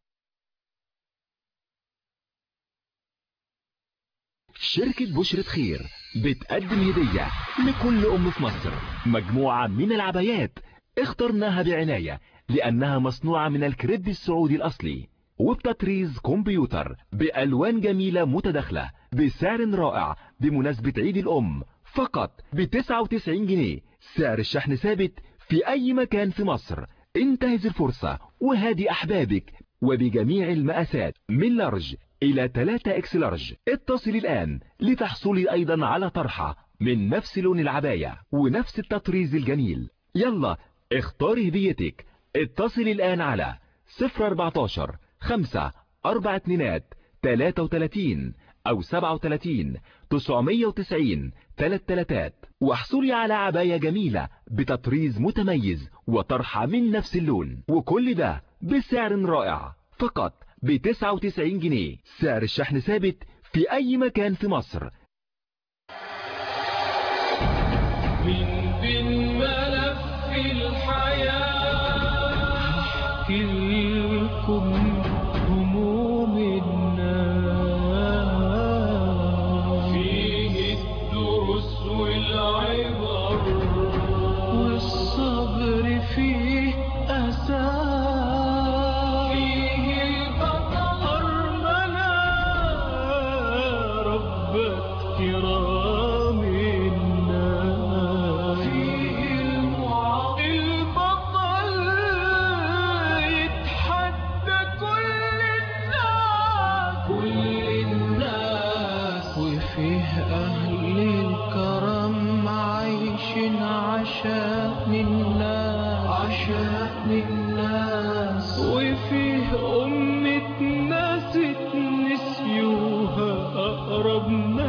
شركة بشرة خير بتقدم هدية لكل أم في مصر مجموعة من العبايات اخترناها بعناية لأنها مصنوعة من الكريب السعودي الأصلي وبتطريز كمبيوتر بألوان جميلة متداخلة بسعر رائع بمناسبة عيد الأم فقط ب 99 جنيه سعر الشحن ثابت في أي مكان في مصر انتهز الفرصة وهادي أحبابك وبجميع المقاسات من لارج إلى 3 اكس لارج اتصل الآن لتحصلي أيضا على طرحة من نفس لون العباية ونفس التطريز الجميل يلا اختاري هديتك اتصل الآن على 014 5 4 2 33 أو 37 990 3 تلاتات واحصلي على عباية جميلة بتطريز متميز وطرحة من نفس اللون وكل ده بسعر رائع فقط ب 99 جنيه سعر الشحن ثابت في أي مكان في مصر من بين ملف الحياة أحكي لكم هموم الناس فيه الدروس والعبر والصبر فيه أساس فيه البطل أرملة ربت كرام الناس فيه المعاق البطل يتحدى كل الناس كل الناس وفيه أهل الكرم عايشين عشان الناس عشان الناس وفيه أمة ناس نسيوها أقرب ناس